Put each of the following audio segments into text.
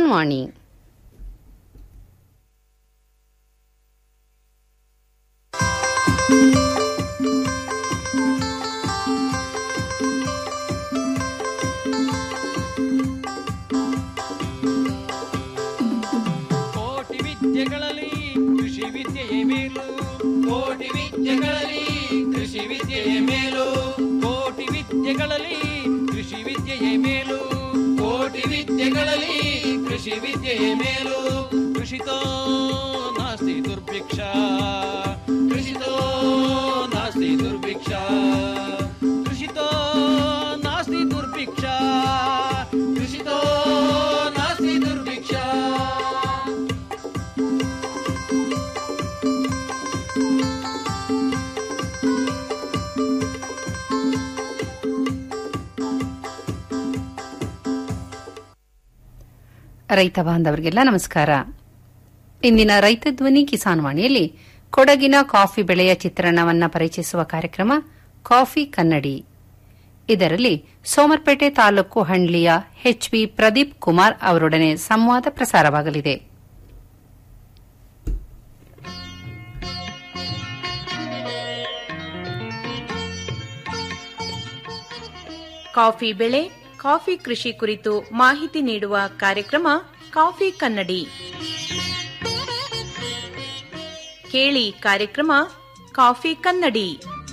ಕಿಸಾನ್ ವಾಣಿ ಕೋಟಿ ವಿದ್ಯೆಗಳಲ್ಲಿ ಕೃಷಿ ವಿದ್ಯೆಯೇ ಮೇಲು ಕೋಟಿ ವಿದ್ಯೆಗಳಲ್ಲಿ ಕೃಷಿ ವಿದ್ಯೆಯೇ ಮೇಲು ಕೋಟಿ ವಿದ್ಯೆಗಳಲ್ಲಿ ಕೃಷಿ ವಿದ್ಯೆಯೇ ಮೇಲು ಕೋಟಿ ವಿದ್ಯೆಗಳಲ್ಲಿ ಕೃಷಿ ವಿದ್ಯೆಯೇ ಮೇಲು ಕೃಷಿತೋ ನಾಸ್ತಿ ದುರ್ಭಿಕ್ಷ ಕೃಷಿತೋ ನಾಸ್ತಿ ದುರ್ಭಿಕ್ಷ ಕೃಷಿತೋ ನಾಸ್ತಿ ದುರ್ಭಿಕ್ಷ ಕೃಷಿತೋ ನಾಸ್ತಿ ದುರ್ಭಿಕ್ಷ ರೈತ ಬಾಂಧವರಿಗೆಲ್ಲ ನಮಸ್ಕಾರ ಇಂದಿನ ರೈತ ಧ್ವನಿ ಕಿಸಾನ್ ವಾಣಿಯಲ್ಲಿ ಕೊಡಗಿನ ಕಾಫಿ ಬೆಳೆಯ ಚಿತ್ರಣವನ್ನ ಪರಿಚಯಿಸುವ ಕಾರ್ಯಕ್ರಮ ಕಾಫಿ ಕನ್ನಡಿ ಇದರಲ್ಲಿ ಸೋಮರ್ಪೇಟೆ ತಾಲೂಕು ಹಂಡ್ಲಿಯ ಎಚ್ವಿ ಪ್ರದೀಪ್ ಕುಮಾರ್ ಅವರೊಡನೆ ಸಂವಾದ ಪ್ರಸಾರವಾಗಲಿದೆ ಕಾಫಿ ಬೆಳೆ ಕಾಫಿ ಕೃಷಿ ಕುರಿತು ಮಾಹಿತಿ ನೀಡುವ ಕಾರ್ಯಕ್ರಮ ಕಾಫಿ ಕನ್ನಡಿ ಕೇಳಿ ಕಾರ್ಯಕ್ರಮ ಕಾಫಿ ಕನ್ನಡಿ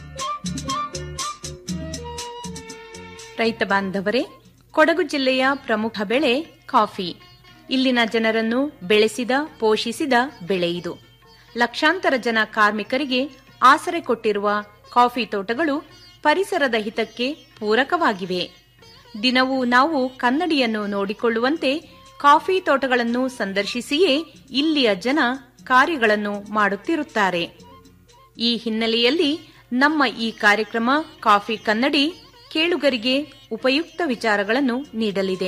ರೈತ ಬಾಂಧವರೇ ಕೊಡಗು ಜಿಲ್ಲೆಯ ಪ್ರಮುಖ ಬೆಳೆ ಕಾಫಿ ಇಲ್ಲಿನ ಜನರನ್ನು ಬೆಳೆಸಿದ ಪೋಷಿಸಿದ ಬೆಳೆ ಇದು ಲಕ್ಷಾಂತರ ಜನ ಕಾರ್ಮಿಕರಿಗೆ ಆಸರೆ ಕೊಟ್ಟಿರುವ ಕಾಫಿ ತೋಟಗಳು ಪರಿಸರದ ಹಿತಕ್ಕೆ ಪೂರಕವಾಗಿವೆ ದಿನವೂ ನಾವು ಕನ್ನಡಿಯನ್ನು ನೋಡಿಕೊಳ್ಳುವಂತೆ ಕಾಫಿ ತೋಟಗಳನ್ನು ಸಂದರ್ಶಿಸಿಯೇ ಇಲ್ಲಿಯ ಜನ ಕಾರ್ಯಗಳನ್ನು ಮಾಡುತ್ತಿರುತ್ತಾರೆ ಈ ಹಿನ್ನೆಲೆಯಲ್ಲಿ ನಮ್ಮ ಈ ಕಾರ್ಯಕ್ರಮ ಕಾಫಿ ಕನ್ನಡಿ ಕೇಳುಗರಿಗೆ ಉಪಯುಕ್ತ ವಿಚಾರಗಳನ್ನು ನೀಡಲಿದೆ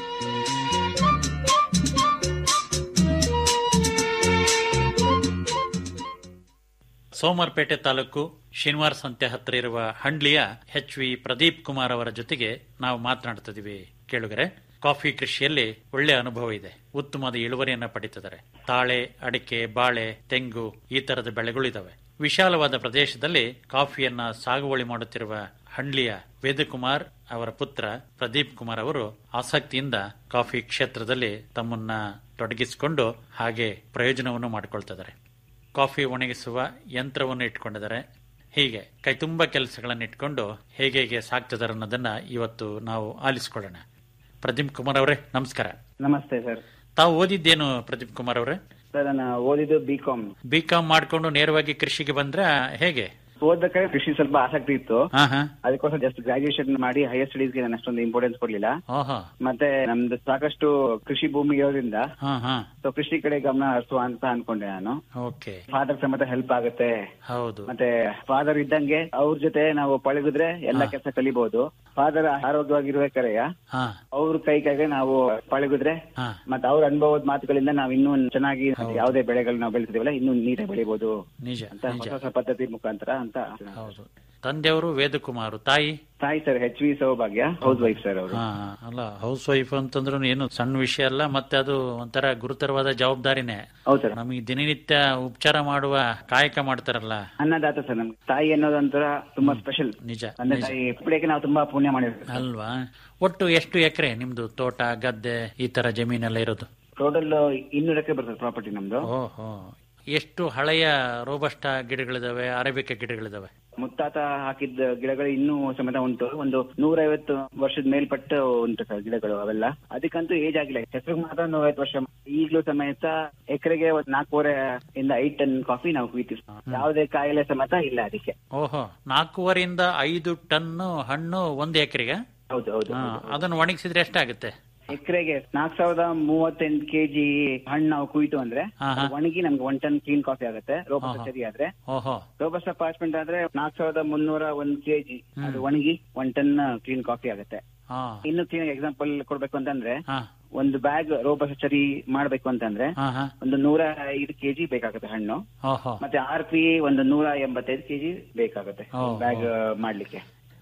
ಸೋಮವಾರಪೇಟೆ ತಾಲೂಕು ಶನಿವಾರ ಸಂತೆ ಹತ್ತಿರ ಇರುವ ಹಂಡ್ಲಿಯ ಎಚ್ ವಿ ಪ್ರದೀಪ್ ಕುಮಾರ್ ಅವರ ಜೊತೆಗೆ ನಾವು ಮಾತನಾಡ್ತಿದ್ದೀವಿ ಕೇಳುಗರೆ ಕಾಫಿ ಕೃಷಿಯಲ್ಲಿ ಒಳ್ಳೆ ಅನುಭವ ಇದೆ ಉತ್ತಮವಾದ ಇಳುವರಿಯನ್ನ ಪಡಿತಿದ್ದಾರೆ ತಾಳೆ ಅಡಿಕೆ ಬಾಳೆ ತೆಂಗು ಈ ತರದ ಬೆಳೆಗಳಿದಾವೆ ವಿಶಾಲವಾದ ಪ್ರದೇಶದಲ್ಲಿ ಕಾಫಿಯನ್ನ ಸಾಗುವಳಿ ಮಾಡುತ್ತಿರುವ ಹಂಡ್ಲಿಯ ವೇದಕುಮಾರ್ ಅವರ ಪುತ್ರ ಪ್ರದೀಪ್ ಕುಮಾರ್ ಅವರು ಆಸಕ್ತಿಯಿಂದ ಕಾಫಿ ಕ್ಷೇತ್ರದಲ್ಲಿ ತಮ್ಮನ್ನ ತೊಡಗಿಸಿಕೊಂಡು ಹಾಗೆ ಪ್ರಯೋಜನವನ್ನು ಮಾಡಿಕೊಳ್ತಿದ್ದಾರೆ ಕಾಫಿ ಒಣಗಿಸುವ ಯಂತ್ರವನ್ನು ಇಟ್ಕೊಂಡಿದ್ದಾರೆ ಹೀಗೆ ಕೈ ತುಂಬ ಕೆಲಸಗಳನ್ನು ಇಟ್ಕೊಂಡು ಹೇಗೆ ಹೇಗೆ ಸಾಕ್ತಿದ್ದಾರೆ ಅನ್ನೋದನ್ನ ಇವತ್ತು ನಾವು ಆಲಿಸ್ಕೊಳ್ಳೋಣ ಪ್ರದೀಪ್ ಕುಮಾರ್ ಅವರೇ ನಮಸ್ಕಾರ ನಮಸ್ತೆ ಸರ್ ತಾವು ಓದಿದ್ದೇನು ಪ್ರದೀಪ್ ಕುಮಾರ್ ಅವರೇ ಸರ್ ನಾನು ಓದಿದ್ದು ಬಿ ಕಾಮ್ ಬಿ ಕಾಮ್ ಮಾಡ್ಕೊಂಡು ನೇರವಾಗಿ ಕೃಷಿಗೆ ಬಂದ್ರ ಹೇಗೆ ಓದಬೇಕಾದ್ರೆ ಕೃಷಿ ಸ್ವಲ್ಪ ಆಸಕ್ತಿ ಇತ್ತು ಹಾ ಹಾ ಅದಕ್ಕೋಸ್ಕರ ಜಸ್ಟ್ ಗ್ರಾಜುಯೇಷನ್ ಮಾಡಿ ಹೈಯರ್ ಸ್ಟಡೀಸ್ಗೆ ನಾನು ಅಷ್ಟೊಂದು ಇಂಪಾರ್ಟೆನ್ಸ್ ಕೊಡ್ಲಿಲ್ಲ ಓಹೋ ಮತ್ತೆ ನಮ್ದು ಸಾಕಷ್ಟು ಕೃಷಿ ಭೂಮಿ ಇರೋದ್ರಿಂದ ಹಾ ಹಾ ಸೊ ಕೃಷಿ ಕಡೆ ಗಮನ ಹರಿಸುವ ಅಂತ ಅನ್ಕೊಂಡೆ ನಾನು ಓಕೆ ಫಾದರ್ ಸಮೇತ ಹೆಲ್ಪ್ ಆಗುತ್ತೆ ಹೌದು ಮತ್ತೆ ಫಾದರ್ ಇದ್ದಂಗೆ ಅವ್ರ ಜೊತೆ ನಾವು ಪಳಗಿದ್ರೆ ಎಲ್ಲ ಕೆಲಸ ಕಲಿಬಹುದು ಫಾದರ್ ಆರೋಗ್ಯವಾಗಿರ್ಬೇಕಾರೆಯ ಹಾ ಅವ್ರ ಕೈ ಕೈಗೆ ನಾವು ಪಳಗಿದ್ರೆ ಹಾ ಮತ್ತೆ ಅವ್ರ ಅನುಭವದ ಮಾತುಗಳಿಂದ ನಾವು ಇನ್ನೂ ಚೆನ್ನಾಗಿ ಯಾವುದೇ ಬೆಳೆಗಳು ನಾವು ಬೆಳೆಸಿದೀವಲ್ಲ ಇನ್ನೂ ನೀಟಾಗಿ ಬೆಳಿಬಹುದು ನಿಜ ಅಂತ ನಿಜ ಹೊಸ ಹೊಸ ಪದ್ಧತಿ ಮುಖಾಂತರ ಅಂತ ಹೌದು ತಂದೆಯವರು ವೇದಕುಮಾರು ತಾಯಿ ತಾಯಿ sir H V Saubhagya housewife sir ಅವರು ಹಾ ಅಲ್ಲ ಹೌಸ್ ವೈಫ್ ಅಂತಂದ್ರು ಏನು ಸಣ್ಣ ವಿಷಯ ಅಲ್ಲ ಮತ್ತೆ ಅದು ಒಂಥರ ಗುರುತರವಾದ ಜವಾಬ್ದಾರಿನೇ ಹೌದು ಸರ್ ನಮಗೆ ದಿನನಿತ್ಯ ಉಪಚಾರ ಮಾಡುವ ಕಾಯಕ ಮಾಡ್ತಾರಲ್ಲ ಅನ್ನದಾತ ಸರ್ ನಮ್ಗೆ ತಾಯಿ ಅನ್ನೋದೊಂಥರ ತುಂಬಾ ಸ್ಪೆಷಲ್ ನಿಜ ತಂದೆ ನಿಜ ತಾಯಿ ಪಡೆಯಕ್ಕೆ ನಾವು ತುಂಬಾ ಪುಣ್ಯ ಮಾಡಿರ್ತೀವಿ ಅಲ್ವಾ ಒಟ್ಟು ಎಷ್ಟು ಎಕರೆ ನಿಮ್ದು ತೋಟ ಗದ್ದೆ ಈ ತರ ಜಮೀನೆಲ್ಲ ಇರೋದು ಟೋಟಲ್ ಇನ್ನೂರು ಎಕರೆ ಬರ್ತದೆ ಪ್ರಾಪರ್ಟಿ ನಮ್ದು ಓಹೋ ಎಷ್ಟು ಹಳೆಯ ರೋಬಸ್ಟ ಗಿಡಗಳಿದಾವೆ ಅರೇಬಿಕ ಗಿಡಗಳಿದಾವೆ ಮುತ್ತಾತ ಹಾಕಿದ ಗಿಡಗಳು ಇನ್ನೂ ಸಮೇತ ಉಂಟು ಒಂದು ನೂರೈವತ್ತು ವರ್ಷದ ಮೇಲ್ಪಟ್ಟು ಉಂಟು ಸರ್ ಗಿಡಗಳು ಅವೆಲ್ಲ ಅದಕ್ಕಂತೂ ಏಜ್ ಆಗಿಲ್ಲ ಹೆಸರು ಮಾತ್ರ ನೂರೈವತ್ತು ವರ್ಷ ಈಗಲೂ ಸಮೇತ ಎಕರೆಗೆ ಒಂದು ನಾಲ್ಕೂವರೆ ಇಂದ ಐದು ಟನ್ ಕಾಫಿ ನಾವು ಕುಯ್ತೀವಿ ಯಾವುದೇ ಕಾಯಿಲೆ ಸಮೇತ ಇಲ್ಲ ಅದಕ್ಕೆ ಓಹೋ ನಾಲ್ಕೂವರೆಯಿಂದ ಐದು ಟನ್ ಹಣ್ಣು ಒಂದು ಎಕರೆಗೆ ಹೌದು ಹೌದು ಅದನ್ನು ಒಣಗಿಸಿದ್ರೆ ಎಷ್ಟಾಗುತ್ತೆ ಎಕರೆಗೆ ನಾಲ್ಕ್ ಸಾವಿರದ ಮೂವತ್ತೆಂಟು ಕೆಜಿ ಹಣ್ಣು ನಾವು ಕುಯ್ತು ಅಂದ್ರೆ ಹಾ, ಹಾ. ಅದು ಒಣಗಿ ನಮ್ಗೆ ಒನ್ ಟನ್ ಕ್ಲೀನ್ ಕಾಫಿ ಆಗುತ್ತೆ ರೋಬಸ್ಟ ಹಾ, ಹಾ. ಸರಿ ಆದ್ರೆ ಓಹೋ ರೋಬಸ್ಟ ಪಾರ್ಚ್ಮೆಂಟ್ ಆದ್ರೆ ನಾಲ್ಕ್ ಸಾವಿರದ ಮುನ್ನೂರ ಒಂದ್ ಕೆಜಿ ಅದು ಒಣಗಿ ಒನ್ ಟನ್ ಕ್ಲೀನ್ ಕಾಫಿ ಆಗುತ್ತೆ ಹಾ ಇನ್ನು ಕ್ಲೀನ್ ಎಕ್ಸಾಂಪಲ್ ಕೊಡ್ಬೇಕು ಅಂತಂದ್ರೆ ಹಾ ಒಂದು ಬ್ಯಾಗ್ ರೋಬಸ್ಟ ಸರಿ ಮಾಡ್ಬೇಕು ಅಂತಂದ್ರೆ ಹಾ ಹಾ ಒಂದು ನೂರ ಐದು ಕೆಜಿ ಬೇಕಾಗುತ್ತೆ ಹಣ್ಣು ಓಹೋ ಮತ್ತೆ ಆರ್ ಪಿ ಒಂದು ನೂರ ಎಂಬತ್ತೈದು ಕೆಜಿ ಬೇಕಾಗುತ್ತೆ ಓ, ಬ್ಯಾಗ್ ಮಾಡ್ಲಿಕ್ಕೆ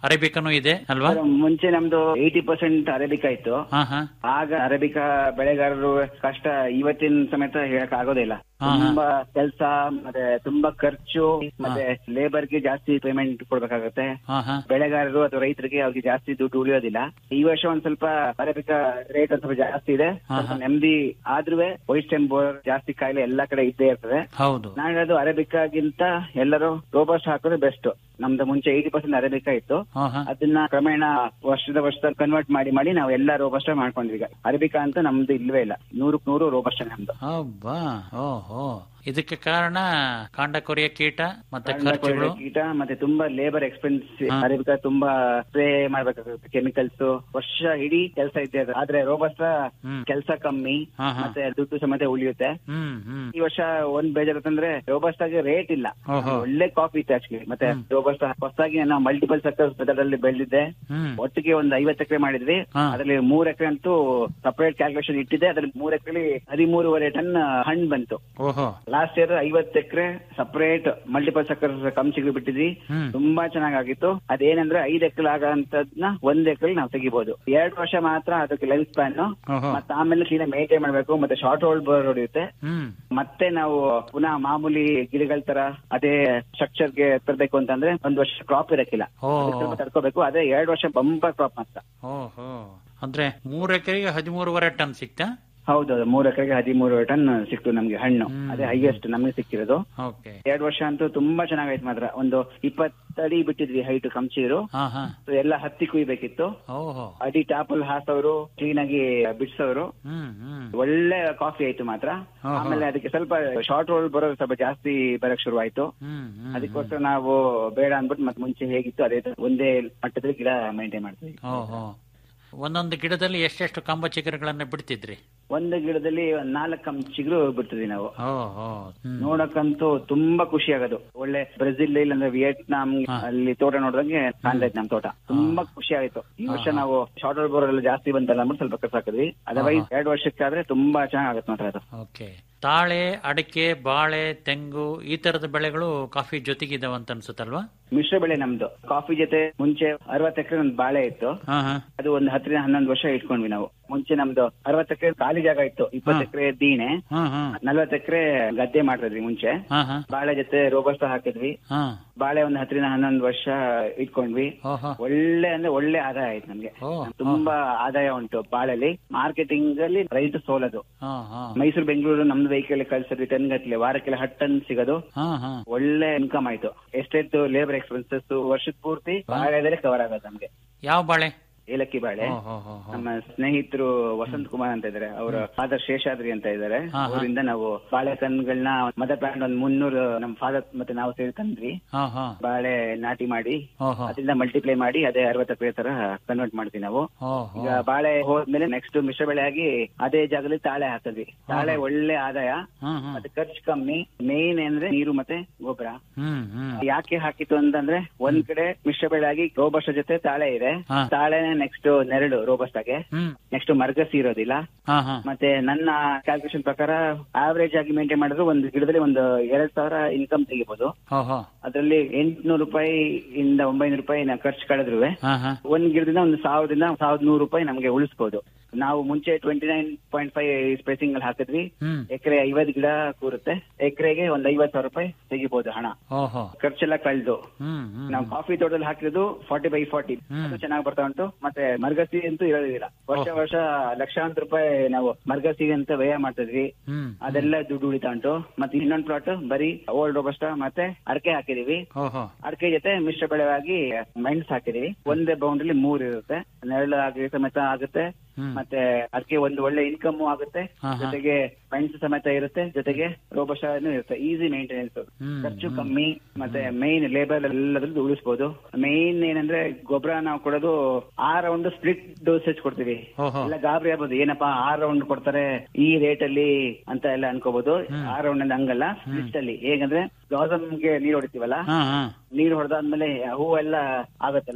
ಅರೇಬಿಕನೂ ಇದೆ ಅಲ್ವಾ ಸರ್, ಮುಂಚೆ ನಮ್ದು ಏಯ್ಟಿ ಪರ್ಸೆಂಟ್ ಅರೇಬಿಕಾ ಇತ್ತು ಹಾ ಹಾ ಆಗ ಅರೇಬಿಕಾ ಬೆಳೆಗಾರರು ಕಷ್ಟ ಇವತ್ತಿನ ಸಮೇತ ಹೇಳಕ್ ಆಗೋದಿಲ್ಲ ಹಾ, ಹಾ. ತುಂಬಾ ಕೆಲಸ ಮತ್ತೆ ತುಂಬಾ ಖರ್ಚು ಮತ್ತೆ ಲೇಬರ್ ಗೆ ಜಾಸ್ತಿ ಪೇಮೆಂಟ್ ಕೊಡ್ಬೇಕಾಗತ್ತೆ ಹಾ ಹಾ ಬೆಳೆಗಾರರು ಅಥವಾ ರೈತರಿಗೆ ಅವ್ರಿಗೆ ಜಾಸ್ತಿ ದುಡ್ಡು ಉಳಿಯೋದಿಲ್ಲ ಈ ವರ್ಷ ಒಂದ್ ಸ್ವಲ್ಪ ಅರೇಬಿಕಾ ರೇಟ್ ಒಂದ್ ಸ್ವಲ್ಪ ಜಾಸ್ತಿ ಇದೆ ಹಾ, ಸ್ವಲ್ಪ ಹಾ. ನೆಮ್ಮದಿ ಆದ್ರೂ ವೈಟ್ ಬೋರ್ ಜಾಸ್ತಿ ಕಾಯಿಲೆ ಎಲ್ಲಾ ಕಡೆ ಇದ್ದೇ ಇರ್ತದೆ ಹೌದು ನಾನು ಹೇಳೋದು ಅರೇಬಿಕಾಗಿಂತ ಎಲ್ಲರೂ ರೋಬಸ್ಟ್ ಹಾಕೋದು ಬೆಸ್ಟ್ ನಮ್ದು ಮುಂಚೆ ಏಯ್ಟಿ ಪರ್ಸೆಂಟ್ ಅರೇಬಿಕಾ ಇತ್ತು ಹಾ ಹಾ ಅದನ್ನ ಕ್ರಮೇಣ ವರ್ಷದ ವರ್ಷದ ಕನ್ವರ್ಟ್ ಮಾಡಿ ಮಾಡಿ ನಾವು ಎಲ್ಲ ರೋಬಸ್ಟ ಮಾಡ್ಕೊಂಡ್ವಿ ಈಗ ಅರೇಬಿಕಾ ಅಂತ ನಮ್ದು ಇಲ್ವೇ ಇಲ್ಲ ನೂರಕ್ ನೂರು ರೋಬಸ್ಟ ನಮ್ದು ಹಬ್ಬಾ ಓಹೋ ಇದಕ್ಕೆ ಕಾರಣ ಕಾಂಡ ಕೊರಿಯ ಕೀಟ ಮತ್ತೆ ಕಾಂಡ ಕೊರಡೆ ಖರ್ಚುಗಳು ಕೀಟ ಮತ್ತೆ ತುಂಬಾ ಲೇಬರ್ ಎಕ್ಸ್ಪೆನ್ಸ್ ಹಾ. ಅರೇಬಿಕಾ ತುಂಬಾ ಸ್ಪ್ರೇ ಮಾಡ್ಬೇಕಾಗುತ್ತೆ ಕೆಮಿಕಲ್ಸ್ ವರ್ಷ ಇಡೀ ಕೆಲಸ ಇದೆ ಅದು. ಆದ್ರೆ ರೋಬಸ್ಟ ಹ್ಮ್. ಕೆಲಸ ಕಮ್ಮಿ ಹಾ, ಹಾ. ಮತ್ತೆ ದುಡ್ಡು ಸಮೇತ ಉಳಿಯುತ್ತೆ ಹ್ಮ್ ಹ್ಮ್ ಈ ವರ್ಷ ಒಂದ್ ಬೇಜಾರತ್ತಂದ್ರೆ ರೋಬಸ್ಟ್ ಆಗಿ ರೇಟ್ ಇಲ್ಲ ಓಹೋ. ಒಳ್ಳೆ ಕಾಫಿ ಇತ್ತು ಆಕ್ಚುಲಿ ಮತ್ತೆ ರೋಬಸ್ಟ್ ಹೊಸದಾಗಿ ನಾವು ಮಲ್ಟಿಪಲ್ ಸೆಕ್ಟರ್ಸ್ ಮೆಥಡ್ ಬೆಳೆದಿದ್ದೆ ಹ್ಮ್ ಒಟ್ಟಿಗೆ ಒಂದ್ ಐವತ್ತು ಎಕರೆ ಮಾಡಿದ್ವಿ ಹಾ. ಅದ್ರಲ್ಲಿ ಮೂರ್ ಎಕರೆ ಅಂತೂ ಸಪರೇಟ್ ಕ್ಯಾಲ್ಕುಲೇಷನ್ ಇಟ್ಟಿದೆ ಅದ್ರಲ್ಲಿ ಮೂರ್ ಎಕರೆ ಹದಿಮೂರುವರೆ ಟನ್ ಹಣ್ಣು ಬಂತು ಓಹೋ ಲಾಸ್ಟ್ ಇಯರ್ ಐವತ್ತು ಎಕರೆ ಸಪರೇಟ್ ಮಲ್ಟಿಪಲ್ ಸಕ್ಕರ್ ಕಂಚಿಗಳು ಬಿಟ್ಟಿದ್ವಿ ಹ್ಮ್. ತುಂಬಾ ಚೆನ್ನಾಗಿತ್ತು ಅದೇನಂದ್ರೆ ಐದ್ ಎಕರೆ ಆಗಂತದ್ನ ಒಂದ್ ಎಕರೆ ನಾವು ತೆಗಿಬಹುದು ಎರಡು ವರ್ಷ ಮಾತ್ರ ಅದಕ್ಕೆ ಲೈಫ್ ಸ್ಪ್ಯಾನ್ ಓಹೋ. ಮತ್ತೆ ಆಮೇಲೆ ಕ್ಲೀನ್ ಮೇಂಟೈನ್ ಮಾಡ್ಬೇಕು ಮತ್ತೆ ಶಾರ್ಟ್ ಹೋಲ್ಡ್ ಬೋರ್ ಹೊಡೆಯುತ್ತೆ ಹ್ಮ್ ಮತ್ತೆ ನಾವು ಪುನಃ ಮಾಮೂಲಿ ಗಿಡಗಳ ತರ ಅದೇ ಸ್ಟ್ರಕ್ಚರ್ ಗೆ ತರಬೇಕು ಅಂತಂದ್ರೆ ಒಂದ್ ವರ್ಷ ಕ್ರಾಪ್ ಇರಕ್ಕಿಲ್ಲ ಓ. ಅದಕ್ಕೆ ಸ್ವಲ್ಪ ತಡ್ಕೋಬೇಕು ಅದೇ ಎರಡು ವರ್ಷ ಬಂಪರ್ ಕ್ರಾಪ್ ಮಾತ್ರ ಓಹೋ ಅಂದ್ರೆ ಮೂರ್ ಎಕರೆಗೆ ಹದಿಮೂರುವರೆ ಟನ್ ಸಿಕ್ತಾ ಹೌದೌದು ಮೂರ್ ಎಕರೆಗೆ ಹದಿಮೂರು ಟನ್ ಸಿಕ್ತು ನಮ್ಗೆ ಹಣ್ಣು ಹ್ಮ್. ಅದೇ ಹೈಯೆಸ್ಟ್ ನಮಗೆ ಸಿಕ್ಕಿರೋದು ಓಕೆ ಎರಡ್ ವರ್ಷ ಅಂತೂ ತುಂಬಾ ಚೆನ್ನಾಗೈತೆ ಮಾತ್ರ ಒಂದು ಇಪ್ಪತ್ತಡಿ ಬಿಟ್ಟಿದ್ವಿ ಹೈಟ್ ಕಂಚೀರು ಹಾ ಹಾ So ಎಲ್ಲ ಹತ್ತಿ ಕುಯ್ಬೇಕಿತ್ತು ಓಹೋ ಅಡಿ ಟಾಪಲ್ ಹಾಸೋರು ಕ್ಲೀನ್ ಆಗಿ ಬಿಡ್ಸೋರು ಹ್ಮ್ ಹ್ಮ್ ಒಳ್ಳೆ ಕಾಫಿ ಆಯ್ತು ಮಾತ್ರ ಹಾ, ಹಾ. ಆಮೇಲೆ ಅದಕ್ಕೆ ಸ್ವಲ್ಪ ಶಾರ್ಟ್ ರೋಲ್ ಬರೋದು ಸ್ವಲ್ಪ ಜಾಸ್ತಿ ಬರಕ್ ಶುರು ಆಯ್ತು ಹ್ಮ್ ಹ್ಮ್ ಅದಕ್ಕೋಸ್ಕರ ನಾವು ಬೇಡ ಅಂದ್ಬಿಟ್ಟು ಮತ್ತೆ ಮುಂಚೆ ಹೇಗಿತ್ತು ಅದೇ ತರ ಒಂದೇ ಮಟ್ಟದಲ್ಲಿ ಗಿಡ ಮೇಂಟೈನ್ ಮಾಡ್ತೀವಿ ಓಹೋ ಒಂದೊಂದು ಗಿಡದಲ್ಲಿ ಎಷ್ಟೆಷ್ಟು ಕಂಬ ಚಿಗುರುಗಳನ್ನ ಬಿಡ್ತಿದ್ರಿ ಒಂದು ಗಿಡದಲ್ಲಿ ಒಂದ್ ನಾಲ್ಕು ಕಂಬ ಚಿಗುರು ಬಿಡ್ತಿದ್ವಿ ನಾವು ಓಹೋ ಹ್ಮ್ ನೋಡಕ್ಕಂತೂ ತುಂಬಾ ಖುಷಿ ಆಗೋದು ಒಳ್ಳೆ ಬ್ರೆಜಿಲ್ ಇಲ್ಲಾಂದ್ರೆ ವಿಯೆಟ್ನಾಂ ಹಾ. ಅಲ್ಲಿ ತೋಟ ನೋಡಿದಂಗೆ ಕಾಣ್ತಾ ಇತ್ತು ನಮ್ ತೋಟ ತುಂಬಾ ಖುಷಿ ಆಯ್ತು ಈ ವರ್ಷ ನಾವು ಶಾರ್ಟ್ ಬೋರ್ ಎಲ್ಲ ಜಾಸ್ತಿ ಬಂತಲ್ಲ ಅಂದ್ಬಿಟ್ಟು ಸ್ವಲ್ಪ ಕಸ ಹಾಕಿದ್ವಿ ಅದರ್ವೈಸ್ ಎರಡು ವರ್ಷಕ್ಕಾದ್ರೆ ತುಂಬಾ ಚೆನ್ನಾಗತ್ತೆ ಮಾತ್ರ ಅದು ಓಕೆ ತಾಳೆ ಅಡಿಕೆ ಬಾಳೆ ತೆಂಗು ಈ ತರದ ಬೆಳೆಗಳು ಕಾಫಿ ಜೊತೆಗಿದಾವ ಅಂತ ಅನ್ಸುತ್ತಲ್ವಾ ಮಿಶ್ರ ಬೆಳೆ ನಮ್ದು ಕಾಫಿ ಜೊತೆ ಮುಂಚೆ ಅರವತ್ತು ಎಕರೆ ಒಂದು ಬಾಳೆ ಇತ್ತು ಹಾ ಹಾ ಅದು ಒಂದು ಹತ್ತರಿಂದ ಹನ್ನೊಂದು ವರ್ಷ ಇಟ್ಕೊಂಡ್ವಿ ನಾವು ಮುಂಚೆ ನಮ್ದು ಅರವತ್ತು ಎಕರೆ ಖಾಲಿ ಜಾಗ ಇತ್ತು ಇಪ್ಪತ್ತು ಹಾ. ಎಕರೆ ದೀಣೆ ಹಾ ಹಾ ನಲ್ವತ್ತು ಎಕರೆ ಗದ್ದೆ ಮಾಡ್ತಿದ್ವಿ ಮುಂಚೆ ಹಾ ಹಾ ಬಾಳೆ ಜೊತೆ ರೋಬಸ್ಟ ಹಾಕಿದ್ವಿ ಹಾ ಬಾಳೆ ಒಂದು ಹತ್ತರಿಂದ ಹನ್ನೊಂದು ವರ್ಷ ಇಟ್ಕೊಂಡ್ವಿ ಓಹೋ ಒಳ್ಳೆ ಅಂದ್ರೆ ಒಳ್ಳೆ ಆದಾಯ ಆಯ್ತು ನಮ್ಗೆ ಓ, ತುಂಬಾ ಆದಾಯ ಉಂಟು ಬಾಳಲ್ಲಿ ಮಾರ್ಕೆಟಿಂಗ್ ಅಲ್ಲಿ ರೈತ ಸೋಲದು ಹಾ ಹಾ ಮೈಸೂರು ಬೆಂಗಳೂರು ನಮ್ದು ವೆಹಿಕಲ್ ಕಳ್ಸಿದ್ವಿ ಟನ್ ಗಟ್ಲೆ ವಾರಕ್ಕೆಲ್ಲ ಹತ್ತು ಟನ್ ಸಿಗೋದು ಹಾ ಹಾ ಒಳ್ಳೆ ಇನ್ಕಮ್ ಆಯ್ತು ಎಷ್ಟೆಷ್ಟು ಲೇಬರ್ ಎಕ್ಸ್ಪೆನ್ಸಸ್ ವರ್ಷದ ಪೂರ್ತಿ ಬಾಳೆದಲ್ಲೇ ಕವರ್ ಆಗೋದು ನಮ್ಗೆ ಯಾವ ಬಾಳೆ ಏಲಕ್ಕಿ ಬಾಳೆ ಓ, ಹೋ, ಹೋ, ಹೋ. ನಮ್ಮ ಸ್ನೇಹಿತರು ವಸಂತ್ ಕುಮಾರ್ ಅಂತ ಇದಾರೆ ಅವರ ಫಾದರ್ ಶೇಷಾದ್ರಿ ಅಂತ ಇದಾರೆ ಹಾ, ಹಾ. ಅವರಿಂದ ನಾವು ಬಾಳೆಕನ್ಗಳನ್ನ ಮದರ್ ಪ್ಲಾಂಟ್ ಒಂದ್ ಮುನ್ನೂರು ನಮ್ಮ ಫಾದರ್ ಮತ್ತೆ ನಾವು ಸೇರಿ ತಂದ್ವಿ ಹಾ ಹಾ ಬಾಳೆ ನಾಟಿ ಮಾಡಿ ಓಹೋ ಅದರಿಂದ ಮಲ್ಟಿಪ್ಲೈ ಮಾಡಿ ಅದೇ ಅರವತ್ತು ಎಕರೆ ತರ ಕನ್ವರ್ಟ್ ಮಾಡ್ತೀವಿ ನಾವು ಓಹೋ ಈಗ ಬಾಳೆ ಹೋದ್ಮೇಲೆ ನೆಕ್ಸ್ಟ್ ಮಿಶ್ರ ಬೆಳೆ ಆಗಿ ಅದೇ ಜಾಗದಲ್ಲಿ ತಾಳೆ ಹಾಕಿದ್ವಿ ತಾಳೆ ಒಳ್ಳೆ ಆದಾಯ ಹ್ಮ್ ಹ್ಮ್ ಮತ್ತೆ ಖರ್ಚು ಕಮ್ಮಿ ಮೇನ್ ಅಂದ್ರೆ ನೀರು ಮತ್ತೆ ಗೊಬ್ಬರ ಹ್ಮ್ ಹ್ಮ್ ಯಾಕೆ ಹಾಕಿತ್ತು ಅಂತಂದ್ರೆ ಒಂದ್ ಕಡೆ ಮಿಶ್ರ ಬೆಳೆ ಆಗಿ ರೋಬಸ್ಟ ಜೊತೆ ತಾಳೆ ಇದೆ ಹಾ. ತಾಳೆನೆ ನೆಕ್ಸ್ಟ್ ನೆರಳು ರೋಬಸ್ಟಾಗೆ ಹ್ಮ್ ನೆಕ್ಸ್ಟ್ ಮರ್ಗಸಿ ಇರೋದಿಲ್ಲ ಹಾ ಹಾ ಮತ್ತೆ ನನ್ನ ಕ್ಯಾಲ್ಕುಲೇಷನ್ ಪ್ರಕಾರ ಆವರೇಜ್ ಆಗಿ ಮೇಂಟೈನ್ ಮಾಡಿದ್ರೆ ಒಂದು ಗಿಡದಲ್ಲಿ ಒಂದು ಎರಡ್ ಸಾವಿರ ಇನ್ಕಮ್ ತೆಗಿಬಹುದು ಓಹೋ ಅದರಲ್ಲಿ ಎಂಟ್ನೂರು ರೂಪಾಯಿ ಇಂದ ಒಂಬೈನೂರು ರೂಪಾಯಿ ನಾವು ಖರ್ಚು ಕಳೆದ್ರು ಹಾ ಹಾ ಒಂದ್ ಗಿಡದಿಂದ ಒಂದು ಸಾವಿರದಿಂದ ಸಾವಿರದ ನೂರು ರೂಪಾಯಿ ನಮಗೆ ಉಳಿಸಬಹುದು ನಾವು ಮುಂಚೆ twenty nine point five spacing ಅಲ್ಲಿ ಹಾಕಿದ್ವಿ ಹ್ಮ್ ಎಕರೆ ಐವತ್ತು ಗಿಡ ಕೂರುತ್ತೆ ಎಕರೆಗೆ ಒಂದ್ ಐವತ್ ಸಾವಿರ ರೂಪಾಯಿ ತೆಗಿಬಹುದು ಹಣ ಓಹೋ ಖರ್ಚೆಲ್ಲ ಕಳೆದು ಹ್ಮ್ ಹ್ಮ್ ನಾವು ಕಾಫಿ ತೋಟದಲ್ಲಿ ಹಾಕಿರೋದು ಫಾರ್ಟಿ ಬೈ ಫಾರ್ಟಿ ಹ್ಮ್. ಅದು ಚೆನ್ನಾಗಿ ಬರ್ತಾ ಉಂಟು ಮತ್ತೆ ಮರ್ಗಸಿ ಅಂತೂ ಇರೋದಿಲ್ಲ ವರ್ಷ ಓಹ್. ವರ್ಷ ಲಕ್ಷಾಂತರ ರೂಪಾಯಿ ನಾವು ಮರ್ಗಸಿ ಅಂತ ವ್ಯಯ ಮಾಡ್ತಿದ್ವಿ ಹ್ಮ್ ಅದೆಲ್ಲ ದುಡ್ಡು ಉಳಿತಾ ಉಂಟು ಮತ್ತೆ ಇನ್ನೊಂದು ಪ್ಲಾಟ್ ಬರೀ ಓಲ್ಡ್ ರೋಬಸ್ಟ ಮತ್ತೆ ಅಡಕೆ ಹಾಕಿದೀವಿ ಓಹೋ ಅಡಕೆ ಜೊತೆ ಮಿಶ್ರ ಬೆಳೆಯಾಗಿ ಮೆಣಸು ಹಾಕಿದೀವಿ ಒಂದೇ ಬೌಂಡ್ರಿ ಮೂರ್ ಇರುತ್ತೆ ನೆರಳು ಆಗಿ ಸಮೇತ ಆಗುತ್ತೆ ಹ್ಮ್. ಮತ್ತೆ ಅದಕ್ಕೆ ಒಂದು ಒಳ್ಳೆ ಇನ್ಕಮ್ ಆಗುತ್ತೆ ಹಾ, ಹಾ. ಜೊತೆಗೆ ಮೆಣಸು ಸಮೇತ ಇರುತ್ತೆ ಜೊತೆಗೆ ರೋಬಸ್ಟ ಇರುತ್ತೆ ಈಸಿ ಮೇಂಟೆನೆನ್ಸ್ ಹ್ಮ್, ಖರ್ಚು ಹ್ಮ್. ಕಮ್ಮಿ ಮತ್ತೆ ಮೈನ್ ಲೇಬರ್ ಎಲ್ಲದ್ರದ್ದು ಉಳಿಸಬಹುದು ಮೈನ್ ಏನಂದ್ರೆ ಗೊಬ್ಬರ ನಾವು ಕೊಡೋದು ಆ ರೌಂಡ್ ಸ್ಪ್ಲಿಟ್ ಡೋಸೇಜ್ ಕೊಡ್ತೀವಿ ಓಹೋ. ಎಲ್ಲ ಗಾಬರಿ ಆಗ್ಬೋದು ಏನಪ್ಪಾ ಆ ರೌಂಡ್ ಕೊಡ್ತಾರೆ ಈ ರೇಟ್ ಅಲ್ಲಿ ಅಂತ ಎಲ್ಲ ಅನ್ಕೋಬಹುದು ಹ್ಮ್. ಆ ರೌಂಡ್ ಅಲ್ಲಿ ಹಂಗಲ್ಲ ಸ್ಪ್ಲಿಟ್ ಅಲ್ಲಿ ಹೇಗಂದ್ರೆ ಬ್ಲಾಸಮ್ಗೆ ನೀರ್ ಹೊಡಿತೀವಲ್ಲ ಹಾ ಹಾ ನೀರ್ ಹೊಡೆದಾದ್ಮೇಲೆ ಹೂವೆಲ್ಲ ಆಗತ್ತಲ್ಲ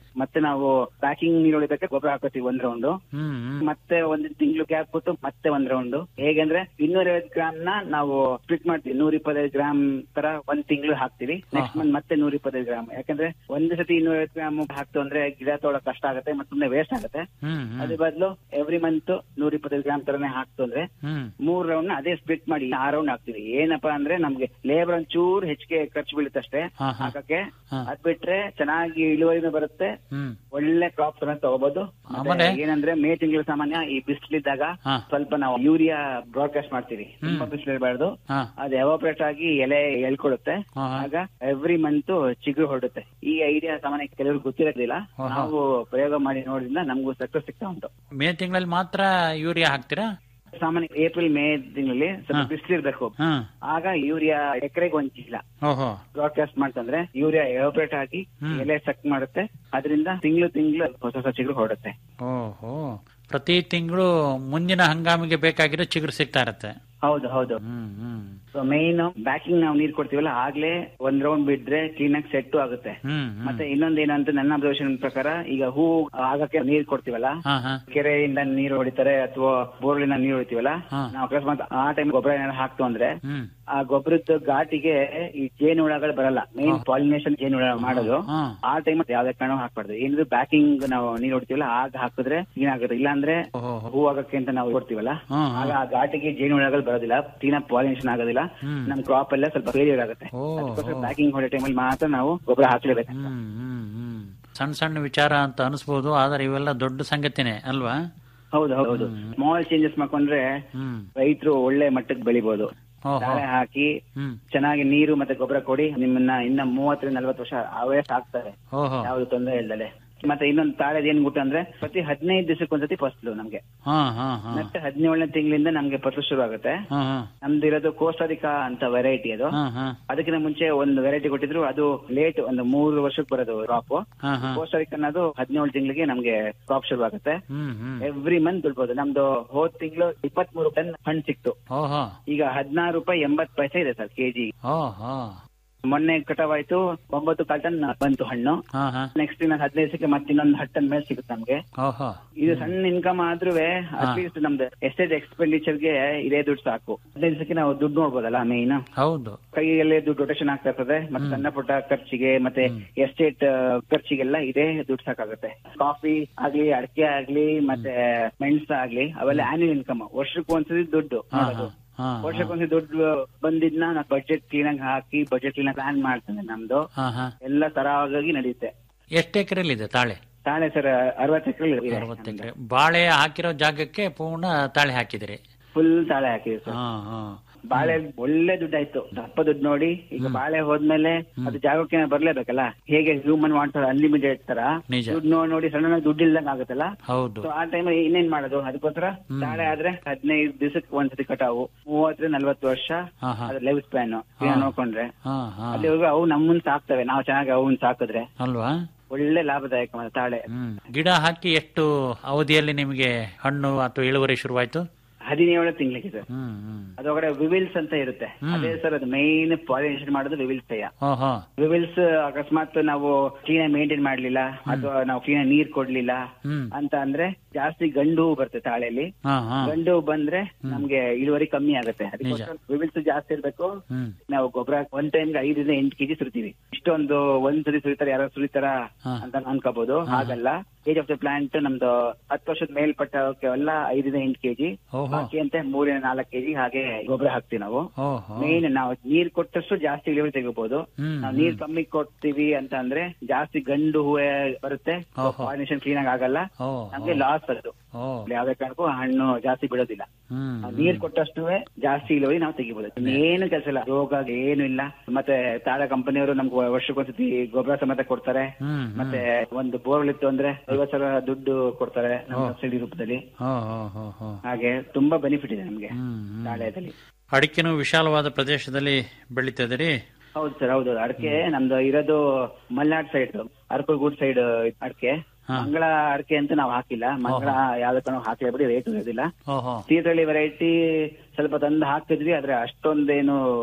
ಮತ್ತೆ ನಾವು ಪ್ಯಾಕಿಂಗ್ ನೀರು ಹೊಡಿಬೇಕಾದ್ರೆ ಗೊಬ್ಬರ ಹಾಕೋತೀವಿ ಒಂದ್ ರೌಂಡ್ ಹ್ಮ್ ಹ್ಮ್ ಮತ್ತೆ ಒಂದು ತಿಂಗಳು ಗ್ಯಾಪ್ ಕೊಟ್ಟು ಮತ್ತೆ ಒಂದ್ ರೌಂಡ್ ಹೇಗಂದ್ರೆ ಇನ್ನೂರೈವತ್ತು ಗ್ರಾಮ್ ನ ನಾವು ಸ್ಪ್ಲಿಟ್ ಮಾಡ್ತೀವಿ ನೂರ ಇಪ್ಪತ್ತೈದು ಗ್ರಾಮ್ ತರ ಒಂದ್ ತಿಂಗಳು ಹಾಕ್ತಿವಿ ನೆಕ್ಸ್ಟ್ ಮಂತ್ ಮತ್ತೆ ನೂರ ಇಪ್ಪತ್ತೈದು ಗ್ರಾಮ್ ಯಾಕಂದ್ರೆ ಒಂದ್ ಸತಿ ಇನ್ನೂರೈವತ್ತು ಗ್ರಾಮ್ ಹಾಕ್ತು ಅಂದ್ರೆ ಗಿಡ ತೊಗೊಳಕ್ ಕಷ್ಟ ಆಗುತ್ತೆ ಮತ್ತೆ ಸುಮ್ನೆ ವೇಸ್ಟ್ ಆಗುತ್ತೆ ಹ್ಮ್ ಹ್ಮ್ ಅದ್ರ ಬದಲು ಎವ್ರಿ ಮಂತ್ ನೂರ ಇಪ್ಪತ್ತೈದು ಗ್ರಾಮ್ ತರನೇ ಹಾಕ್ತು ಅಂದ್ರೆ ಹ್ಮ್ ಮೂರ್ ರೌಂಡ್ ಅದೇ ಸ್ಪ್ಲಿಟ್ ಮಾಡಿ ಆ ರೌಂಡ್ ಹಾಕ್ತಿವಿ ಏನಪ್ಪಾ ಅಂದ್ರೆ ನಮ್ಗೆ ಲೇಬರ್ ಒಂಚೂರು ಹೆಚ್ಚಿಗೆ ಖರ್ಚು ಬೀಳುತ್ತೆ ಅಷ್ಟೇ ಹಾ, ಹಾ. ಹಾಕಕ್ಕೆ ಹಾ. ಅದ್ ಬಿಟ್ರೆ ಚೆನ್ನಾಗಿ ಇಳುವರಿನೂ ಬರುತ್ತೆ ಹ್ಮ್ ಒಳ್ಳೆ ಕ್ರಾಪ್ ಅನ್ನ ತಗೋಬಹುದು ಮತ್ತೆ ಆಮೇಲೆ? ಏನಂದ್ರೆ ಮೇ ತಿಂಗಳು ಸಾಮಾನ್ಯ ಈ ಬಿಸಿಲಿದ್ದಾಗ ಹಾ. ಸ್ವಲ್ಪ ನಾವು ಯೂರಿಯಾ ಬ್ರಾಡ್ಕಾಸ್ಟ್ ಮಾಡ್ತೀವಿ ತುಂಬಾ ಬಿಸಿಲಿರಬಾರ್ದು ಹಾ ಅದು ಎವಾಪರೇಟ್ ಆಗಿ ಎಲೆ ಎಳ್ಕೊಡುತ್ತೆ ಹಾ, ಹಾ. ಆಗ ಎವ್ರಿ ಮಂತ್ ಚಿಗುರು ಹೊರಡುತ್ತೆ ಈ ಐಡಿಯಾ ಸಾಮಾನ್ಯ ಕೆಲವರು ಗೊತ್ತಿರೋದಿಲ್ಲ ಹಾ, ಹಾ. ನಾವು ಪ್ರಯೋಗ ಮಾಡಿ ನೋಡಿದ್ರಿಂದ ನಮಗೂ ಸಕ್ಸಸ್ ಸಿಗ್ತಾ ಉಂಟು ಮೇ ತಿಂಗಳಲ್ಲಿ ಮಾತ್ರ ಯೂರಿಯಾ ಹಾಕ್ತೀರಾ ಸಾಮಾನ್ಯ ಏಪ್ರಿಲ್ ಮೇ ತಿಂಗಳಲ್ಲಿ ಸ್ವಲ್ಪ ಹಾ. ಬಿಸಿಲಿರ್ಬೇಕು ಹಾ ಆಗ ಯೂರಿಯಾ ಎಕರೆಗೆ ಒಂದ್ ಚೀಲ ಓಹೋ ಬ್ರಾಡ್ಕಾಸ್ಟ್ ಮಾಡ್ತಂದ್ರೆ ಯೂರಿಯಾ ಎವಾಪರೇಟ್ ಆಗಿ ಹ್ಮ್. ಎಲೆ ಸಕ್ ಮಾಡುತ್ತೆ ಅದರಿಂದ ತಿಂಗಳು ತಿಂಗಳು ಹೊಸ ಹೊಸ ಚಿಗುರು ಹೊರಡುತ್ತೆ ಓಹೋ ಪ್ರತಿ ತಿಂಗಳು ಮುಂದಿನ ಹಂಗಾಮಿಗೆ ಬೇಕಾಗಿರೋ ಚಿಗುರು ಸಿಗ್ತಾ ಇರತ್ತೆ ಹೌದು ಹೌದು ಹ್ಮ್ ಹ್ಮ್ ಸೊ ಮೇನ್ ಬ್ಯಾಕಿಂಗ್ ನಾವು ನೀರ್ ಕೊಡ್ತೀವಲ್ಲ ಆಗ್ಲೇ ಒಂದ್ ರೌಂಡ್ ಬಿಟ್ರೆ ಕ್ಲೀನ್ ಆಗಿ ಸೆಟ್ ಆಗುತ್ತೆ ಹ್ಮ್ ಹ್ಮ್ ಮತ್ತೆ ಇನ್ನೊಂದ್ ಏನಂತ ನನ್ನ ಅಬ್ಸರ್ವೇಷನ್ ಪ್ರಕಾರ ಈಗ ಹೂ ಆಗಕ್ಕೆ ನೀರ್ ಕೊಡ್ತೀವಲ್ಲ ಹಾ ಹಾ ಕೆರೆಯಿಂದ ನೀರು ಹೊಡಿತಾರೆ ಅಥವಾ ಬೋರ್ಲಿಂದ ನೀರು ಹೊಡಿತೀವಲ್ಲ ಹಾ. ನಾವು ಅಕಸ್ಮಾತ್ ಆ ಟೈಮ್ ಗೊಬ್ಬರ ಏನಾದ್ರು ಹಾಕ್ತು ಅಂದ್ರೆ ಹ್ಮ್ ಆ ಗೊಬ್ಬರದ ಘಾಟಿಗೆ ಈ ಜೇನು ಹುಳಗಳು ಬರಲ್ಲ ಮೇನ್ ಪಾಲಿನೇಷನ್ ಜೇನು ಹುಳ ಮಾಡೋದು ಹಾ. ಆ ಟೈಮ್ ಯಾವ್ದೇ ಕಾರಣ ಹಾಕ್ಬಾರ್ದು ಏನಿದ್ರು ಬ್ಯಾಕಿಂಗ್ ನಾವು ನೀರು ಹೊಡಿತೀವಲ್ಲ ಆಗ ಹಾಕಿದ್ರೆ ಏನಾಗುತ್ತೆ ಇಲ್ಲಾಂದ್ರೆ ಓಹೋ ಹೂ ಆಗಕ್ಕೆ ಅಂತ ನಾವು ಕೊಡ್ತೀವಲ್ಲ ಹಾ, ಹಾ. ಆಗ ಆ ಘಾಟಿಗೆ ಜೇನು ಹುಳಗಳು ಬರೋದಿಲ್ಲ ಕ್ಲೀನ್ ಪಾಲಿನೇಷನ್ ಆಗೋದಿಲ್ಲ ಹ್ಮ್. ನಮ್ ಕ್ರಾಪ್ ಎಲ್ಲ ಸ್ವಲ್ಪ ಫೇಲಿಯರ್ ಆಗುತ್ತೆ ಓ, ಅದಕ್ಕೋಸ್ಕರ ಓ. ಪ್ಯಾಕಿಂಗ್ ಹೊಡೆ ಟೈಮಲ್ಲಿ ಮಾತ್ರ ನಾವು ಗೊಬ್ಬರ ಹಾಕ್ಲೇಬೇಕು ಹ್ಮ್ ಹ್ಮ್ ಹ್ಮ್ ಸಣ್ಣ ಸಣ್ಣ ವಿಚಾರ ಅಂತ ಅನಿಸ್ಬೋದು ಆದ್ರೆ ಇವೆಲ್ಲ ದೊಡ್ಡ ಸಂಗತಿನೇ ಅಲ್ವಾ ಹೌದು ಹೌದು ಸ್ಮಾಲ್ ಚೇಂಜಸ್ ಮಾಡ್ಕೊಂಡ್ರೆ ಹ್ಮ್ ರೈತರು ಒಳ್ಳೆ ಮಟ್ಟಕ್ಕೆ ಬೆಳಿಬಹುದು ಓಹೋ ತಾಳೆ ಹಾಕಿ ಹ್ಮ್ ಚೆನ್ನಾಗಿ ನೀರು ಮತ್ತೆ ಗೊಬ್ಬರ ಕೊಡಿ ನಿಮ್ಮನ್ನ ಇನ್ನ ಮೂವತ್ತರಿಂದ ನಲ್ವತ್ತು ವರ್ಷ ಅವೇ ಸಾಕ್ತಾರೆ ಓಹೋ ಯಾವ್ದು ತೊಂದರೆ ಇಲ್ದಲೆ ಮತ್ತೆ ಇನ್ನೊಂದು ತಾಳೆದ ಏನ್ ಗುಟ್ಟು ಅಂದ್ರೆ ಪ್ರತಿ ಹದಿನೈದು ದಿವಸಕ್ಕೆ ಒಂದ್ಸತಿ ಫಸ್ಲು ನಮ್ಗೆ ಹಾ ಹಾ ಹಾ ಮತ್ತೆ ಹದಿನೇಳನೇ ತಿಂಗಳಿಂದ ನಮ್ಗೆ ಫಸ್ಲು ಶುರು ಆಗುತ್ತೆ ಹಾ ಹಾ ನಮ್ದು ಇರೋದು ಕೋಸ್ಟಾರಿಕಾ ಅಂತ ವೆರೈಟಿ ಅದು ಹಾ ಹಾ ಅದಕ್ಕಿಂತ ಮುಂಚೆ ಒಂದು ವೆರೈಟಿ ಕೊಟ್ಟಿದ್ರು ಅದು ಲೇಟ್ ಒಂದು ಮೂರು ವರ್ಷಕ್ಕೆ ಬರೋದು ಕ್ರಾಪ್ ಹಾ ಹಾ ಕೋಸ್ಟಾರಿಕ್ ಅನ್ನೋದು ಹದಿನೇಳು ತಿಂಗಳಿಗೆ ನಮ್ಗೆ ಕ್ರಾಪ್ ಶುರು ಆಗುತ್ತೆ ಹ್ಮ್ ಹ್ಮ್ ಎವ್ರಿ ಮಂತ್ ಬಿಡ್ಬೋದು ನಮ್ದು ಹೋದ್ ತಿಂಗಳು ಇಪ್ಪತ್ತ್ ಮೂರು ಟನ್ ಹಣ್ಣು ಸಿಕ್ತು ಓಹೋ ಈಗ ಹದಿನಾರು ರೂಪಾಯಿ ಎಂಬತ್ ಪೈಸೆ ಇದೆ ಸರ್ ಕೆಜಿ ಓಹೋ ಮೊನ್ನೆ ಕಟಾವಾಯ್ತು ಒಂಬತ್ತು ಕಾಲ್ ಟನ್ ಬಂತು ಹಣ್ಣು ಹಾ ಹಾ ನೆಕ್ಸ್ಟ್ ಇನ್ನೊಂದು ಹದಿನೈದು ದಿವಸಕ್ಕೆ ಮತ್ತೆ ಇನ್ನೊಂದು ಹತ್ತು ಟನ್ ಮೇಲೆ ಸಿಗುತ್ತೆ ನಮ್ಗೆ ಓಹೋ ಇದು ಸಣ್ಣ ಇನ್ಕಮ್ ಆದ್ರೂ ಅಟ್ಲೀಸ್ಟ್ ನಮ್ದು ಎಸ್ಟೇಟ್ ಎಕ್ಸ್ಪೆಂಡಿಚರ್ ಗೆ ಇದೇ ದುಡ್ಡು ಸಾಕು ಹದಿನೈದು ದಿವಸಕ್ಕೆ ನಾವು ದುಡ್ಡು ನೋಡ್ಬೋದಲ್ಲ ಮೇನ್ ಹೌದು ಕೈಯಲ್ಲೇ ದುಡ್ಡು ರೊಟೇಷನ್ ಆಗ್ತಾ ಇರ್ತದೆ ಮತ್ತೆ ಸಣ್ಣ ಪುಟ್ಟ ಖರ್ಚಿಗೆ ಮತ್ತೆ ಎಸ್ಟೇಟ್ ಖರ್ಚಿಗೆಲ್ಲ ಇದೇ ದುಡ್ಡು ಸಾಕಾಗುತ್ತೆ ಕಾಫಿ ಆಗ್ಲಿ ಅಡಿಕೆ ಆಗ್ಲಿ ಮತ್ತೆ ಮೆಣಸು ಆಗ್ಲಿ ಅವೆಲ್ಲ ಆನ್ಯುವಲ್ ಇನ್ಕಮ್ ವರ್ಷಕ್ಕೆ ಒಂದ್ಸತಿ ದುಡ್ಡು ಹಾ ಮಾಡೋದು ಹಾ ಹಾ ವರ್ಷಕ್ಕೊಂದ್ಸತಿ ದುಡ್ಡು ಬಂದಿದ್ನ ನಾ ಬಜೆಟ್ ಕ್ಲೀನ್ ಆಗಿ ಹಾಕಿ ಬಜೆಟ್ ಕ್ಲೀನ್ ಪ್ಲಾನ್ ಮಾಡ್ತೇನೆ ನಮ್ದು ಹಾ ಹಾ ಎಲ್ಲ ಸರಾಗವಾಗಿ ನಡೆಯುತ್ತೆ ಎಷ್ಟು ಎಕರೆಲಿದೆ ತಾಳೆ ತಾಳೆ ಸರ್ ಅರವತ್ತು ಎಕರೆ ಅರವತ್ತು ಎಕರೆ ಬಾಳೆ ಹಾಕಿರೋ ಜಾಗಕ್ಕೆ ಪೂರ್ಣ ತಾಳೆ ಹಾಕಿದಿರಿ ಫುಲ್ ತಾಳೆ ಹಾಕಿದೆ ಸರ್ ಹಾ ಹಾ ಬಾಳೆ ಒಳ್ಳೆ ದುಡ್ಡಾಯ್ತು ದಪ್ಪ ದುಡ್ಡು ನೋಡಿ ಈಗ ಬಾಳೆ ಹೋದ್ಮೇಲೆ ಅದು ಜಾಗಕ್ಕೆ ಬರ್ಲೇಬೇಕಲ್ಲ ಹೇಗೆ ಹ್ಯೂಮನ್ ವಾಂಟ್ಸ್ ಅನ್ಲಿಮಿಟೆಡ್ ತರ ನಿಜ. ದುಡ್ಡು ನೋಡಿ ನೋಡಿ ಸಡನ್ ದುಡ್ಡು ಇಲ್ದಂಗ್ ಆಗುತ್ತಲ್ಲ ಹೌದು ಸೊ ಆ ಟೈಮ್ ಇನ್ನೇನ್ ಮಾಡೋದು ಅದಕ್ಕೋಸ್ಕರ ತಾಳೆ ಆದ್ರೆ ಹದಿನೈದು ದಿವಸಕ್ಕೆ ಒಂದ್ಸತಿ ಕಟಾವು ಮೂವತ್ತರಿಂದ ನಲ್ವತ್ತು ವರ್ಷ ಹಾ ಹಾ ಅದ್ರ ಲೈಫ್ ಸ್ಪ್ಯಾನ್ ನೋಡ್ಕೊಂಡ್ರೆ ಹಾ ಹಾ ಅಲ್ಲಿವರೆಗೂ ಅವು ನಮ್ಮನ್ ಸಾಕ್ತವೆ ನಾವು ಚೆನ್ನಾಗಿ ಅವನ್ ಸಾಕಿದ್ರೆ ಅಲ್ವಾ ಒಳ್ಳೆ ಲಾಭದಾಯಕ ಮತ್ತೆ ತಾಳೆ ಹ್ಮ್ ಗಿಡ ಹಾಕಿ ಎಷ್ಟು ಅವಧಿಯಲ್ಲಿ ನಿಮಗೆ ಹಣ್ಣು ಅಥವಾ ಇಳುವರಿ ಶುರುವಾಯ್ತು ಹದಿನೇಳು ತಿಂಗಳಿಗೆ ಸರ್ ಹ್ಮ್ ಹ್ಮ್ ಅದೊಳಗಡೆ ವಿವಿಲ್ಸ್ ಅಂತ ಇರುತ್ತೆ ಅದೇ ಸರ್ ಅದು ಮೈನ್ ಪಾಲಿನೇಷನ್ ಮಾಡೋದು ವಿವಿಲ್ಸ್ ಅಯ್ಯ ಓಹೋ ವಿವಿಲ್ಸ್ ಅಕಸ್ಮಾತ್ ನಾವು ಕ್ಲೀನ್ ಮೇಂಟೈನ್ ಮಾಡ್ಲಿಲ್ಲ ಅಥವಾ ನಾವು ಕ್ಲೀನ್ ನೀರ್ ಕೊಡ್ಲಿಲ್ಲ ಹ್ಮ್ ಅಂತ ಅಂದ್ರೆ ಜಾಸ್ತಿ ಗಂಡು ಹೂ ಬರುತ್ತೆ ತಾಳೆಯಲ್ಲಿ ಹಾ ಹಾ ಗಂಡು ಹೂ ಬಂದ್ರೆ ನಮ್ಗೆ ಇಳುವರಿ ಕಮ್ಮಿ ಆಗುತ್ತೆ ಅದಕ್ಕೋಸ್ಕರ ವಿವಿಲ್ಸ್ ಜಾಸ್ತಿ ಇರ್ಬೇಕು ಹ್ಮ್ ನಾವು ಗೊಬ್ಬರ ಒಂದ್ ಟೈಮ್ಗೆ ಐದರಿಂದ ಎಂಟು ಕೆಜಿ ಸುರಿತೀವಿ ಇಷ್ಟೊಂದು ಒಂದ್ ಸರಿ ಸುರಿತಾರೆ ಯಾರು ಸುರಿತಾರ ಹಾ. ಅಂತ ಅನ್ಕೋಬಹುದು ಹಾಗಲ್ಲ ಏಜ್ ಆಫ್ ದ ಪ್ಲಾಂಟ್ ನಮ್ದು ಹತ್ತು ವರ್ಷದ ಮೇಲ್ಪಟ್ಟವಕ್ಕೆಲ್ಲ ಐದರಿಂದ ಎಂಟು ಕೆಜಿ ಓಹೋ ಬಾಕಿ ಅಂತ ಮೂರಿಂದ ನಾಲ್ಕು ಕೆಜಿ ಹಾಗೆ ಗೊಬ್ಬರ ಹಾಕ್ತಿವಿ ನಾವು ಓಹೋ ಮೇನ್ ನಾವು ನೀರ್ ಕೊಟ್ಟಷ್ಟು ಜಾಸ್ತಿ ಇಳುವರಿ ತೆಗಿಬಹುದು ಹ್ಮ್ ನಾವು ನೀರ್ ಕಮ್ಮಿ ಕೊಡ್ತೀವಿ ಅಂತ ಅಂದ್ರೆ ಜಾಸ್ತಿ ಗಂಡು ಹೂವೇ ಬರುತ್ತೆ ಓಹೋ. ಪಾಲಿನೇಷನ್ ಕ್ಲೀನ್ ಆಗಿ ಆಗಲ್ಲ ಓ ನಮ್ಗೆ ಲಾಸ್ ಅದು ಓ ಯಾವ್ದೇ ಕಾರಣಕ್ಕೂ ಹಣ್ಣು ಜಾಸ್ತಿ ಬಿಡೋದಿಲ್ಲ ಹ್ಮ್ ನಾವು ನೀರ್ ಕೊಟ್ಟಷ್ಟು ಜಾಸ್ತಿ ಇಳುವರಿ ನಾವು ತೆಗಿಬಹುದು ಏನು ಕೆಲಸ ಇಲ್ಲ ರೋಗ ಏನು ಇಲ್ಲ ಮತ್ತೆ ತಾಳ ಕಂಪನಿಯವರು ನಮ್ಗೆ ವರ್ಷಕ್ಕೊಂದ್ಸತಿ ಗೊಬ್ಬರ ಸಮೇತ ಕೊಡ್ತಾರೆ ಹ್ಮ್ ಮತ್ತೆ ಒಂದು ಬೋರ್ವೆಲ್ ಇತ್ತು ಅಂದ್ರೆ ಐವತ್ ಸಾವಿರ ದುಡ್ಡು ಕೊಡ್ತಾರೆ ನಮ್ಮ ಸಬ್ಸಿಡಿ ರೂಪದಲ್ಲಿ ಹೋ ಹೋ ಹೋ ಹೋ ಹಾಗೆ ತುಂಬಾ ಬೆನಿಫಿಟ್ ಇದೆ ನಮ್ಗೆ ಹ್ಮ್ ಹ್ಮ್. ತಾಳೆದಲ್ಲಿ ಅಡಿಕೆನೂ ವಿಶಾಲವಾದ ಪ್ರದೇಶದಲ್ಲಿ ಬೆಳೀತದಿರಿ ಹೌದು ಸರ್ ಹೌದು ಅಡಕೆ ನಮ್ದು ಇರೋದು ಮಲ್ನಾಡ್ ಸೈಡ್ ಅರ್ಕಲ್ಗೂಡ್ ಸೈಡ್ ಅಡಕೆ ಹಾ. ಮಂಗಳ ಅಡಕೆ ಅಂತ ನಾವು ಹಾಕಿಲ್ಲ ಮಂಗಳ ಯಾವ್ದಕ್ಕೂ ನಾವು ಹಾಕ್ಲೇ ಬಿಡಿ ರೇಟ್ ಇರೋದಿಲ್ಲ ಓಹೋ ತೀರ್ಥಹಳ್ಳಿ ವೆರೈಟಿ ಸ್ವಲ್ಪ ತಂದು ಹಾಕಿದ್ವಿ ಆದ್ರೆ ಅಷ್ಟೊಂದೇನು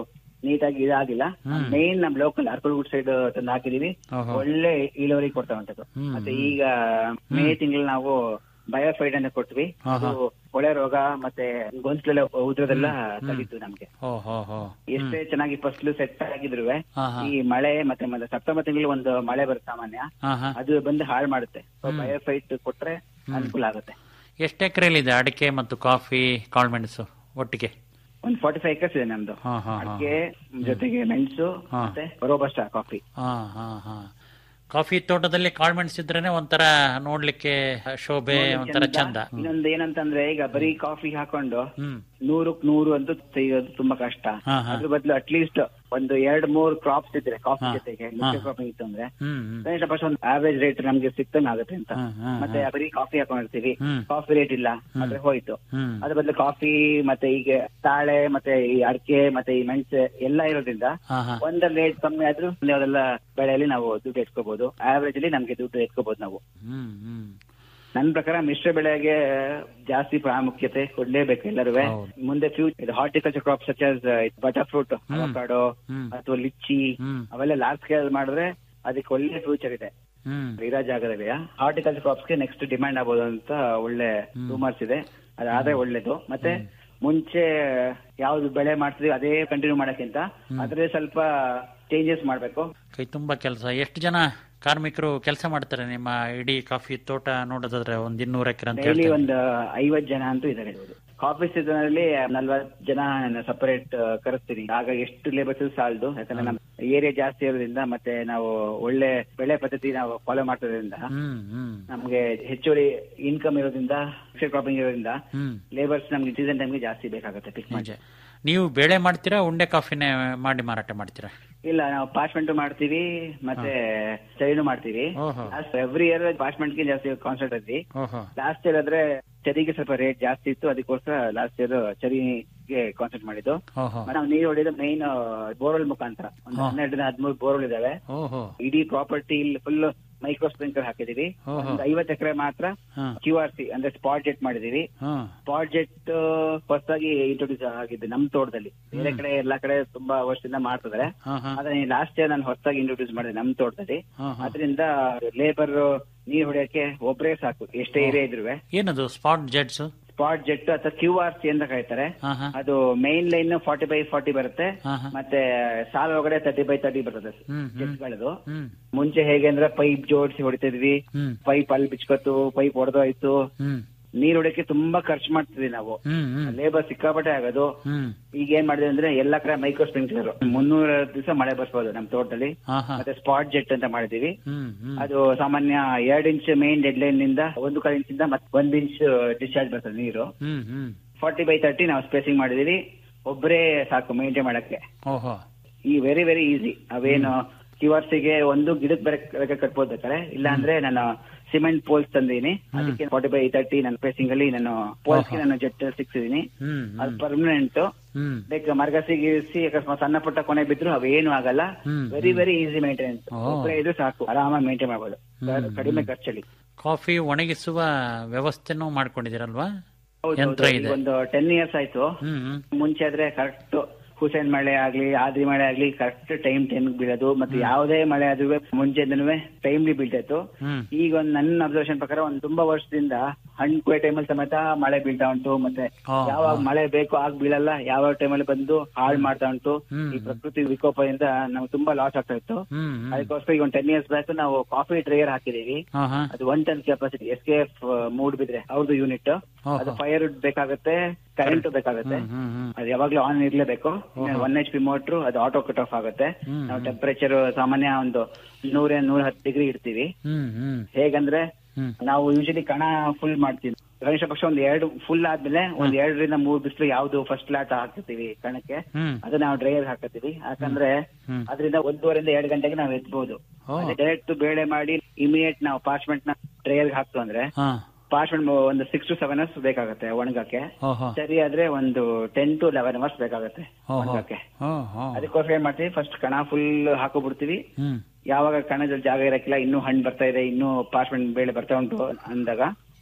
ನೀಟಾಗಿ ಇದಾಗಿಲ್ಲ ಮೇನ್ ನಮ್ ಲೋಕಲ್ ಅರ್ಕಲ್ಗುಡ್ ಸೈಡ್ ತಂದು ಹಾಕಿದೀವಿ ಓಹೋ. ಒಳ್ಳೆ ಇಳುವರಿ ಕೊಡ್ತಾ ಉಂಟದು ಹ್ಮ್, ಮತ್ತೆ ಈಗ ಮೇ ತಿಂಗಳು ನಾವು ಬಯೋಫೈಡ್ ಅನ್ನ ಕೊಟ್ವಿ ಅದು ಕೊಳೆ ರೋಗ ಮತ್ತೆ ಗೊಂಚಲೆಲ್ಲ ಉದ್ರದೆಲ್ಲ ತಗಿತ್ತು ನಮ್ಗೆ ಹೋ ಹೋ ಹೋ ಎಷ್ಟೇ ಚೆನ್ನಾಗಿ ಫಸ್ಲು ಸೆಟ್ ಆಗಿದ್ರು ಹಾ ಹಾ ಈ ಮಳೆ ಮತ್ತೆ ಮತ್ತೆ ಸೆಪ್ಟೆಂಬರ್ ತಿಂಗಳು ಒಂದು ಮಳೆ ಬರುತ್ತೆ ಸಾಮಾನ್ಯ ಹಾ ಹಾ ಅದು ಬಂದು ಹಾಳು ಮಾಡುತ್ತೆ ಬಯೋಫೈಟ್ ಕೊಟ್ರೆ ಅನುಕೂಲ ಆಗುತ್ತೆ ಎಷ್ಟು ಎಕರೆಲಿದೆ ಅಡಿಕೆ ಮತ್ತು ಕಾಫಿ ಕಾಳುಮೆಣಸು ಒಟ್ಟಿಗೆ ಒಂದ್ ಫಾರ್ಟಿ ಫೈವ್ ಎಕರ್ಸ್ ಇದೆ ನಮ್ದು ಹಾ ಹಾ ಹಾ ಅಡಿಕೆ ಜೊತೆಗೆ ಮೆಣಸು ಹಾ. ಮತ್ತೆ ರೋಬಸ್ಟ ಕಾಫಿ ಹಾ ಹಾ ಹಾ ಕಾಫಿ ತೋಟದಲ್ಲಿ ಕಾಳುಮೆಣಸು ಇದ್ರೇನೆ ಒಂಥರ ನೋಡ್ಲಿಕ್ಕೆ ಶೋಭೆ ಒಂಥರ ಚಂದ ಹ್ಮ್. ಇನ್ನೊಂದು ಏನಂತಂದ್ರೆ ಈಗ ಬರೀ ಕಾಫಿ ಹಾಕೊಂಡು ಹ್ಮ್ ನೂರಕ್ ನೂರು ಅಂತೂ ತೆಗೆಯೋದು ತುಂಬಾ ಕಷ್ಟ ಹಾ, ಹಾ. ಅದ್ರ ಬದಲು ಅಟ್ಲೀಸ್ಟ್ ಒಂದು ಎರಡ್ ಮೂರ್ ಕ್ರಾಪ್ಸ್ ಇದ್ರೆ ಕಾಫಿ ಹಾ. ಜೊತೆಗೆ ಹಾ. ಮುಖ್ಯ ಕ್ರಾಪಿಂಗ್ ಇತ್ತು ಅಂದ್ರೆ ಹ್ಮ್ ಹ್ಮ್ ಕನಿಷ್ಠ ಪಕ್ಷ ಒಂದು ಆವರೇಜ್ ರೇಟ್ ನಮ್ಗೆ ಸಿಕ್ತಂಗ್ ಆಗುತ್ತೆ ಅಂತ ಹ್ಮ್, ಹ್ಮ್, ಮತ್ತೆ ಬರೀ ಕಾಫಿ ಹಾಕೊಂಡಿರ್ತೀವಿ ಹ್ಮ್. ಕಾಫಿ ರೇಟ್ ಇಲ್ಲ ಆದ್ರೆ ಹೋಯ್ತು ಹ್ಮ್ ಅದ್ರ ಬದಲು ಕಾಫಿ ಮತ್ತೆ ಈಗ ತಾಳೆ ಮತ್ತೆ ಈ ಅಡಿಕೆ ಮತ್ತೆ ಈ ಮೆಣಸು ಎಲ್ಲ ಇರೋದ್ರಿಂದ ಹಾ ಹಾ ಒಂದ್ ರೇಟ್ ಕಮ್ಮಿ ಆದ್ರೂ ಯಾವ್ದೆಲ್ಲ ಬೆಳೆಯಲ್ಲಿ ನಾವು ದುಡ್ಡು ಎತ್ಕೋಬಹುದು ಆವರೇಜ್ ಅಲ್ಲಿ ನಮ್ಗೆ ದುಡ್ಡು ಎತ್ಕೋಬಹುದು ನಾವು ಹ್ಮ್ ಹ್ಮ್ ನನ್ನ ಪ್ರಕಾರ ಮಿಶ್ರ ಬೆಳೆಗೆ ಜಾಸ್ತಿ ಪ್ರಾಮುಖ್ಯತೆ ಕೊಡ್ಲೇಬೇಕು ಎಲ್ಲರೂ ಹೌದು. ಮುಂದೆ future horticulture crop such butter fruit avocado ಹ್ಮ್. ಅಥವಾ ಲಿಚ್ಚಿ ಹ್ಮ್. ಅವೆಲ್ಲ ಲಾರ್ಜ್ ಸ್ಕೇಲ್ ಮಾಡಿದ್ರೆ ಅದಕ್ಕೆ ಒಳ್ಳೆ ಫ್ಯೂಚರ್ ಇದೆ ಹ್ಮ್ ಇರೋ ಜಾಗದಲ್ಲಿ ಹಾರ್ಟಿಕಲ್ಚರ್ ಕ್ರಾಪ್ಸ್ ಗೆ ನೆಕ್ಸ್ಟ್ ಡಿಮ್ಯಾಂಡ್ ಆಗ್ಬೋದು ಅಂತ ಒಳ್ಳೆ ರೂಮರ್ಸ್ ಇದೆ ಅದಾದ್ರೆ ಒಳ್ಳೇದು ಮತ್ತೆ ಮುಂಚೆ ಯಾವ್ದು ಬೆಳೆ ಮಾಡ್ತಿದೀವಿ ಅದೇ ಕಂಟಿನ್ಯೂ ಮಾಡಕ್ಕಿಂತ ಅದ್ರಲ್ಲಿ ಸ್ವಲ್ಪ ಚೇಂಜಸ್ ಮಾಡ್ಬೇಕು ಕೈ ತುಂಬಾ ಕೆಲಸ ಎಷ್ಟು ಜನ ಕಾರ್ಮಿಕರು ಕೆಲಸ ಮಾಡ್ತಾರೆ ನಿಮ್ಮ ಇಡೀ ಕಾಫಿ ತೋಟ ನೋಡೋದಾದ್ರೆ ಒಂದ್ ಇನ್ನೂರ ಎಕರೆ ಅಂತ ಡೈಲಿ ಹೇಳ್ತಾರೆ ಒಂದು ಐವತ್ ಜನ ಅಂತೂ ಇದ್ದಾರೆ ಕಾಫಿ ಸೀಸನ್ ಅಲ್ಲಿ ನಲ್ವತ್ ಜನ ಸಪರೇಟ್ ಕರೆಸ್ತೀನಿ ಆಗ ಎಷ್ಟು ಲೇಬರ್ಸ್ ಸಾಲದು ಯಾಕಂದ್ರೆ ನಮ್ಮ ಏರಿಯಾ ಜಾಸ್ತಿ ಇರೋದ್ರಿಂದ ಮತ್ತೆ ನಾವು ಒಳ್ಳೆ ಬೆಳೆ ಪದ್ಧತಿ ನಾವು ಫಾಲೋ ಮಾಡ್ತಿರೋದ್ರಿಂದ ಹ್ಮ್ ಹ್ಮ್ ನಮ್ಗೆ ಹೆಚ್ಚುವರಿ ಇನ್ಕಮ್ ಇರೋದ್ರಿಂದ ಫಿಕ್ಸೆಡ್ ಕ್ರಾಪಿಂಗ್ ಇರೋದ್ರಿಂದ ಹ್ಮ್ ಲೇಬರ್ಸ್ ನಮ್ಗೆ ಸೀಸನ್ ಟೈಮ್ಗೆ ಜಾಸ್ತಿ ಬೇಕಾಗುತ್ತೆ ಪಿಕ್ ಮಾಡಿ ನಿಜ ನೀವು ಬೇಳೆ ಮಾಡ್ತೀರಾ ಉಂಡೆ ಕಾಫಿನೇ ಮಾಡಿ ಮಾರಾಟ ಮಾಡ್ತೀರಾ ಇಲ್ಲ ನಾವು ಪಾರ್ಚ್ಮೆಂಟ್ ಮಾಡ್ತೀವಿ ಮತ್ತೆ ಚರಿನೂ ಮಾಡ್ತೀವಿ ಓಹೋ ಎವ್ರಿ ಇಯರ್ ಪಾರ್ಚ್ಮೆಂಟ್ ಗೆ ಜಾಸ್ತಿ ಕಾನ್ಸಂಟ್ರೇಟ್ ಇದ್ವಿ ಓಹೋ ಲಾಸ್ಟ್ ಇಯರ್ ಆದ್ರೆ ಚರಿಗೆ ಸ್ವಲ್ಪ ರೇಟ್ ಜಾಸ್ತಿ ಇತ್ತು ಅದಕ್ಕೋಸ್ಕರ ಲಾಸ್ಟ್ ಇಯರ್ ಚರಿಗೆ ಕಾನ್ಸಂಟ್ರೇಟ್ ಮಾಡಿದ್ದು ಓಹೋ ನಾವು ನೀರು ಹೊಡೆಯೋದು ಮೈನ್ ಬೋರ್ವೆಲ್ ಮುಖಾಂತರ ಒಂದು ಹಾ. ಹನ್ನೆರಡರಿಂದ ಹದಿಮೂರು ಬೋರ್ವೆಲ್ ಇದಾವೆ ಓಹೋ ಇಡೀ ಪ್ರಾಪರ್ಟಿ ಇಲ್ಲಿ ಫುಲ್ ಮೈಕ್ರೋ ಸ್ಪ್ರಿಂಕರ್ ಹಾಕಿದೀವಿ ಓಹೋ. ಒಂದು ಐವತ್ತು ಎಕರೆ ಮಾತ್ರ ಹಾ ಕ್ಯೂ ಆರ್ ಸಿ ಅಂದ್ರೆ ಸ್ಪಾಟ್ ಜೆಟ್ ಮಾಡಿದೀವಿ ಹಾ ಸ್ಪಾಟ್ ಜೆಟ್ ಹೊಸದಾಗಿ ಇಂಟ್ರೊಡ್ಯೂಸ್ ಆಗಿದೆ ನಮ್ ತೋಟದಲ್ಲಿ ಬೇರೆ ಕಡೆ ಎಲ್ಲಾ ಕಡೆ ತುಂಬಾ ವರ್ಷದಿಂದ ಮಾಡ್ತಿದ್ದಾರೆ ಹಾ ಹಾ ಆದ್ರೆ ಲಾಸ್ಟ್ ಇಯರ್ ನಾನು ಹೊಸದಾಗಿ ಇಂಟ್ರೊಡ್ಯೂಸ್ ಮಾಡಿದೆ ನಮ್ ತೋಟದಲ್ಲಿ ಹಾ ಹಾ ಅದರಿಂದ ಲೇಬರ್ ನೀರ್ ಹೊಡೆಯಕ್ಕೆ ಒಬ್ಬರೇ ಸಾಕು ಎಷ್ಟೇ ಏರಿಯಾ ಇದ್ರು ಏನದು ಸ್ಪಾಟ್ ಜೆಟ್ಸ್ ಸ್ಪಾಟ್ ಜೆಟ್ ಅಥವಾ ಕ್ಯೂ ಆರ್ ಸಿ ಅಂತ ಕರೀತಾರೆ ಹಾ ಹಾ ಅದು main line forty by forty ಬರುತ್ತೆ ಹಾ ಹಾ ಮತ್ತೆ ಸಾಲ ಒಳಗಡೆ ತರ್ಟಿ ಬೈ ತರ್ಟಿ ಬರ್ತದೆ ಹ್ಮ್ ಹ್ಮ್ ಜೆಟ್ಗಳದು ಹ್ಮ್ ಮುಂಚೆ ಹೇಗೆ ಅಂದ್ರೆ ಪೈಪ್ ಜೋಡಿಸಿ ಹೊಡಿತಿದ್ವಿ ಹ್ಮ್ ಪೈಪ್ ಅಲ್ಲಿ ಬಿಚ್ಕೊತು ಪೈಪ್ ಹೊಡೆದೋಯ್ತು ಹ್ಮ್ ನೀರ್ ಹೊಡೆಯಕ್ಕೆ ತುಂಬಾ ಖರ್ಚು ಮಾಡ್ತಿದ್ವಿ ನಾವು ಹ್ಮ್ ಹ್ಮ್ ಲೇಬರ್ ಸಿಕ್ಕಾಪಟ್ಟೆ ಆಗೋದು ಹ್ಮ್ ಈಗ ಏನ್ ಮಾಡಿದ್ವಿ ಅಂದ್ರೆ ಎಲ್ಲಾ ಕಡೆ ಮೈಕ್ರೋ ಸ್ಪ್ರಿಂಕ್ಲರ್ ಮುನ್ನೂರ ದಿವಸ ಮಳೆ ಬರ್ಸ್ಬೋದು ನಮ್ ತೋಟದಲ್ಲಿ ಹಾ ಹಾ ಮತ್ತೆ ಸ್ಪಾಟ್ ಜೆಟ್ ಅಂತ ಮಾಡಿದೀವಿ ಹ್ಮ್ ಹ್ಮ್ ಅದು ಸಾಮಾನ್ಯ ಎರಡ್ ಇಂಚ್ ಮೇನ್ ಡೆಡ್ ಲೈನ್ ನಿಂದ ಒಂದು ಕಾಲು ಇಂಚ್ ಇಂದ ಮತ್ತೆ ಒಂದ್ ಇಂಚ್ ಡಿಸ್ಚಾರ್ಜ್ ಬರ್ತದೆ ನೀರು ಹ್ಮ್ ಹ್ಮ್ ಫಾರ್ಟಿ ಬೈ ತರ್ಟಿ ನಾವು ಸ್ಪೇಸಿಂಗ್ ಮಾಡಿದೀವಿ ಒಬ್ಬರೇ ಸಾಕು ಮೇಂಟೈನ್ ಮಾಡಕ್ಕೆ ಓಹೋ ಈ ವೆರಿ ವೆರಿ ಈಸಿ ಅವೇನು ಕಿವರ್ಸಿಗೆ ಒಂದು ಗಿಡಕ್ ಬೇರೆ ಕಟ್ಬೋದು ಬೇಕಾರೆ ಇಲ್ಲ ಅಂದ್ರೆ ನಾನು ಸಿಮೆಂಟ್ ಪೋಲ್ಸ್ ತಂದೀನಿ ಅದಕ್ಕೆ ಫಾರ್ಟಿ ಬೈ ತರ್ಟಿ ನನ್ನ ಸ್ಪೇಸಿಂಗ್ ಅಲ್ಲಿ ನಾನು ಪೋಲ್ಸ್ ಗೆ ನಾನು ಜೆಟ್ ಸಿಕ್ಸಿದೀನಿ ಹ್ಮ್ ಅದು ಹ್ಮ್ ಪರ್ಮನೆಂಟ್ ಹ್ಮ್ ಬೇಕು ಮರಗಸಿ ಗಿರಿಸಿ ಅಕಸ್ಮಾತ್ ಸಣ್ಣ ಪುಟ್ಟ ಕೊನೆ ಬಿದ್ರು ಅವೇನು ಆಗಲ್ಲ ಹ್ಮ್, ವೆರಿ ವೆರಿ ಈಸಿ ಮೇಂಟೆನೆನ್ಸ್ ಓ. ಒಬ್ಬರೇ ಇದ್ರು ಸಾಕು ಆರಾಮಾಗಿ ಮೇಂಟೈನ್ ಮಾಡ್ಬೋದು ಹ್ಮ್, ಕಡಿಮೆ ಹ್ಮ್. ಖರ್ಚಲ್ಲಿ ಕಾಫಿ ಒಣಗಿಸುವ ವ್ಯವಸ್ಥೆನೂ ಮಾಡ್ಕೊಂಡಿದ್ದೀರಲ್ವಾ ಹೌದು, ಯಂತ್ರ ಹೌದು. ಇದೆ ಈಗ ಒಂದು ಟೆನ್ ಇಯರ್ಸ್ ಆಯ್ತು ಹ್ಮ್ ಹ್ಮ್ ಮುಂಚೆ ಆದ್ರೆ ಕರೆಕ್ಟ್ ಹುಸೇನ್ ಮಳೆ ಆಗ್ಲಿ ಆದ್ರಿ ಮಳೆ ಆಗ್ಲಿ ಕರೆಕ್ಟ್ ಟೈಮ್ ಟೈಮ್ ಬೀಳೋದು ಮತ್ತೆ ಯಾವುದೇ ಮಳೆ ಆದ್ರೂ ಮುಂಚೆದೂ ಟೈಮ್ಲಿ ಬೀಳ್ತಾಯಿತ್ತು ಹ್ಮ್ ಈಗ ಒಂದ್ ನನ್ನ ಅಬ್ಸರ್ವೇಷನ್ ಪ್ರಕಾರ ಒಂದ್ ತುಂಬಾ ವರ್ಷದಿಂದ ಹಣ್ಣು ಕುಯ್ಯೋ ಟೈಮಲ್ಲಿ ಸಮೇತ ಮಳೆ ಬೀಳ್ತಾ ಉಂಟು ಮತ್ತೆ ಹಾ, ಯಾವಾಗ ಹಾ. ಮಳೆ ಬೇಕು ಆಗ ಬೀಳಲ್ಲ ಯಾವ ಟೈಮಲ್ಲಿ ಬಂದು ಹಾಳು ಮಾಡ್ತಾ ಉಂಟು ಹ್ಮ್, ಈ ಪ್ರಕೃತಿ ವಿಕೋಪದಿಂದ ನಮ್ಗೆ ತುಂಬಾ ಲಾಸ್ ಆಗ್ತಾ ಇತ್ತು ಹ್ಮ್ ಹ್ಮ್ ಅದಕ್ಕೋಸ್ಕರ ಈಗ ಒಂದ್ ಟೆನ್ ಇಯರ್ಸ್ ಬ್ಯಾಕ್ ನಾವು ಕಾಫಿ ಡ್ರೈಯರ್ ಹಾಕಿದೀವಿ ಹಾ ಹಾ ಅದು one ton capacity S K F ಮೂಡ್ ಬಿದ್ರೆ ಅವ್ರದ್ದು ಯೂನಿಟ್ ಹಾ, ಅದು ಹಾ. ಫೈರ್ ಬೇಕಾಗುತ್ತೆ ಕರೆಂಟ್ ಬೇಕಾಗುತ್ತೆ ಹ್ಮ್ ಹ್ಮ್ ಹ್ಮ್ ಅದು ಯಾವಾಗ್ಲೂ ಆನ್ ಇರ್ಲೇಬೇಕು ಓಹೋ. ಒನ್ ಎಚ್ ಪಿ ಮೋಟ್ರು ಅದು ಆಟೋ ಕಟ್ ಆಫ್ ಆಗುತ್ತೆ ಹ್ಮ್, ನಾವು ಹ್ಮ್. ಟೆಂಪರೇಚರ್ ಸಾಮಾನ್ಯ ಒಂದು ನೂರ ನೂರ ಹತ್ತು ಡಿಗ್ರಿ ಇಡ್ತೀವಿ ಹ್ಮ್ ಹ್ಮ್ ಹೇಗಂದ್ರೆ ಹ್ಮ್ ನಾವು ಯೂಶಲಿ ಕಣ ಫುಲ್ ಮಾಡ್ತೀವಿ ಗಣೇಶ ಪಕ್ಷ ಒಂದ್ ಎರಡು ಫುಲ್ ಆದ್ಮೇಲೆ ಒಂದ್ ಎರಡರಿಂದ ಮೂರ್ ಬಿಸಿಲು ಯಾವ್ದು ಫಸ್ಟ್ ಲಾಟ್ ಹಾಕ್ತಿವಿ ಕಣಕ್ಕೆ ಹ್ಮ್ ಅದು ನಾವು ಡ್ರೈಯರ್ ಹಾಕತ್ತೀವಿ ಯಾಕಂದ್ರೆ ಹ್ಮ್. ಅದರಿಂದ ಒಂದೂವರೆಯಿಂದ ಎರಡು ಗಂಟೆಗೆ ನಾವು ಎತ್ಬಹುದು ಓ. ಡೈರೆಕ್ಟ್ ಬೇಳೆ ಮಾಡಿ ಇಮಿಡಿಯೇಟ್ ನಾವು ಪಾರ್ಚ್ಮೆಂಟ್ ನ ಡ್ರೈಯರ್ ಹಾಕ್ತು ಅಂದ್ರೆ ಹಾ ಪಾರ್ಚ್ಮೆಂಟ್ ಒಂದು ಸಿಕ್ಸ್ ಟು ಸೆವೆನ್ ಅವರ್ಸ್ ಬೇಕಾಗುತ್ತೆ ಒಣಗಕ್ಕೆ ಓಹೋ ಸರಿ ಆದ್ರೆ ಒಂದು ಟೆನ್ ಟು ಲೆವೆನ್ ಅವರ್ಸ್ ಬೇಕಾಗುತ್ತೆ ಓಹೋ ಒಣಗಕ್ಕೆ ಓಹೋ ಅದಕ್ಕೋಸ್ಕರ ಏನ್ ಮಾಡ್ತೀವಿ ಫಸ್ಟ್ ಕಣ ಫುಲ್ ಹಾಕೋಬಿಡ್ತೀವಿ ಹ್ಮ್ ಯಾವಾಗ ಕಣದಲ್ಲಿ ಜಾಗ ಇರಕ್ಕಿಲ್ಲ ಇನ್ನೂ ಹಣ್ಣು ಬರ್ತಾ ಇದೆ ಇನ್ನೂ ಪಾರ್ಚ್ಮೆಂಟ್ ಬೇಳೆ ಬರ್ತಾ ಉಂಟು ಅಂದಾಗ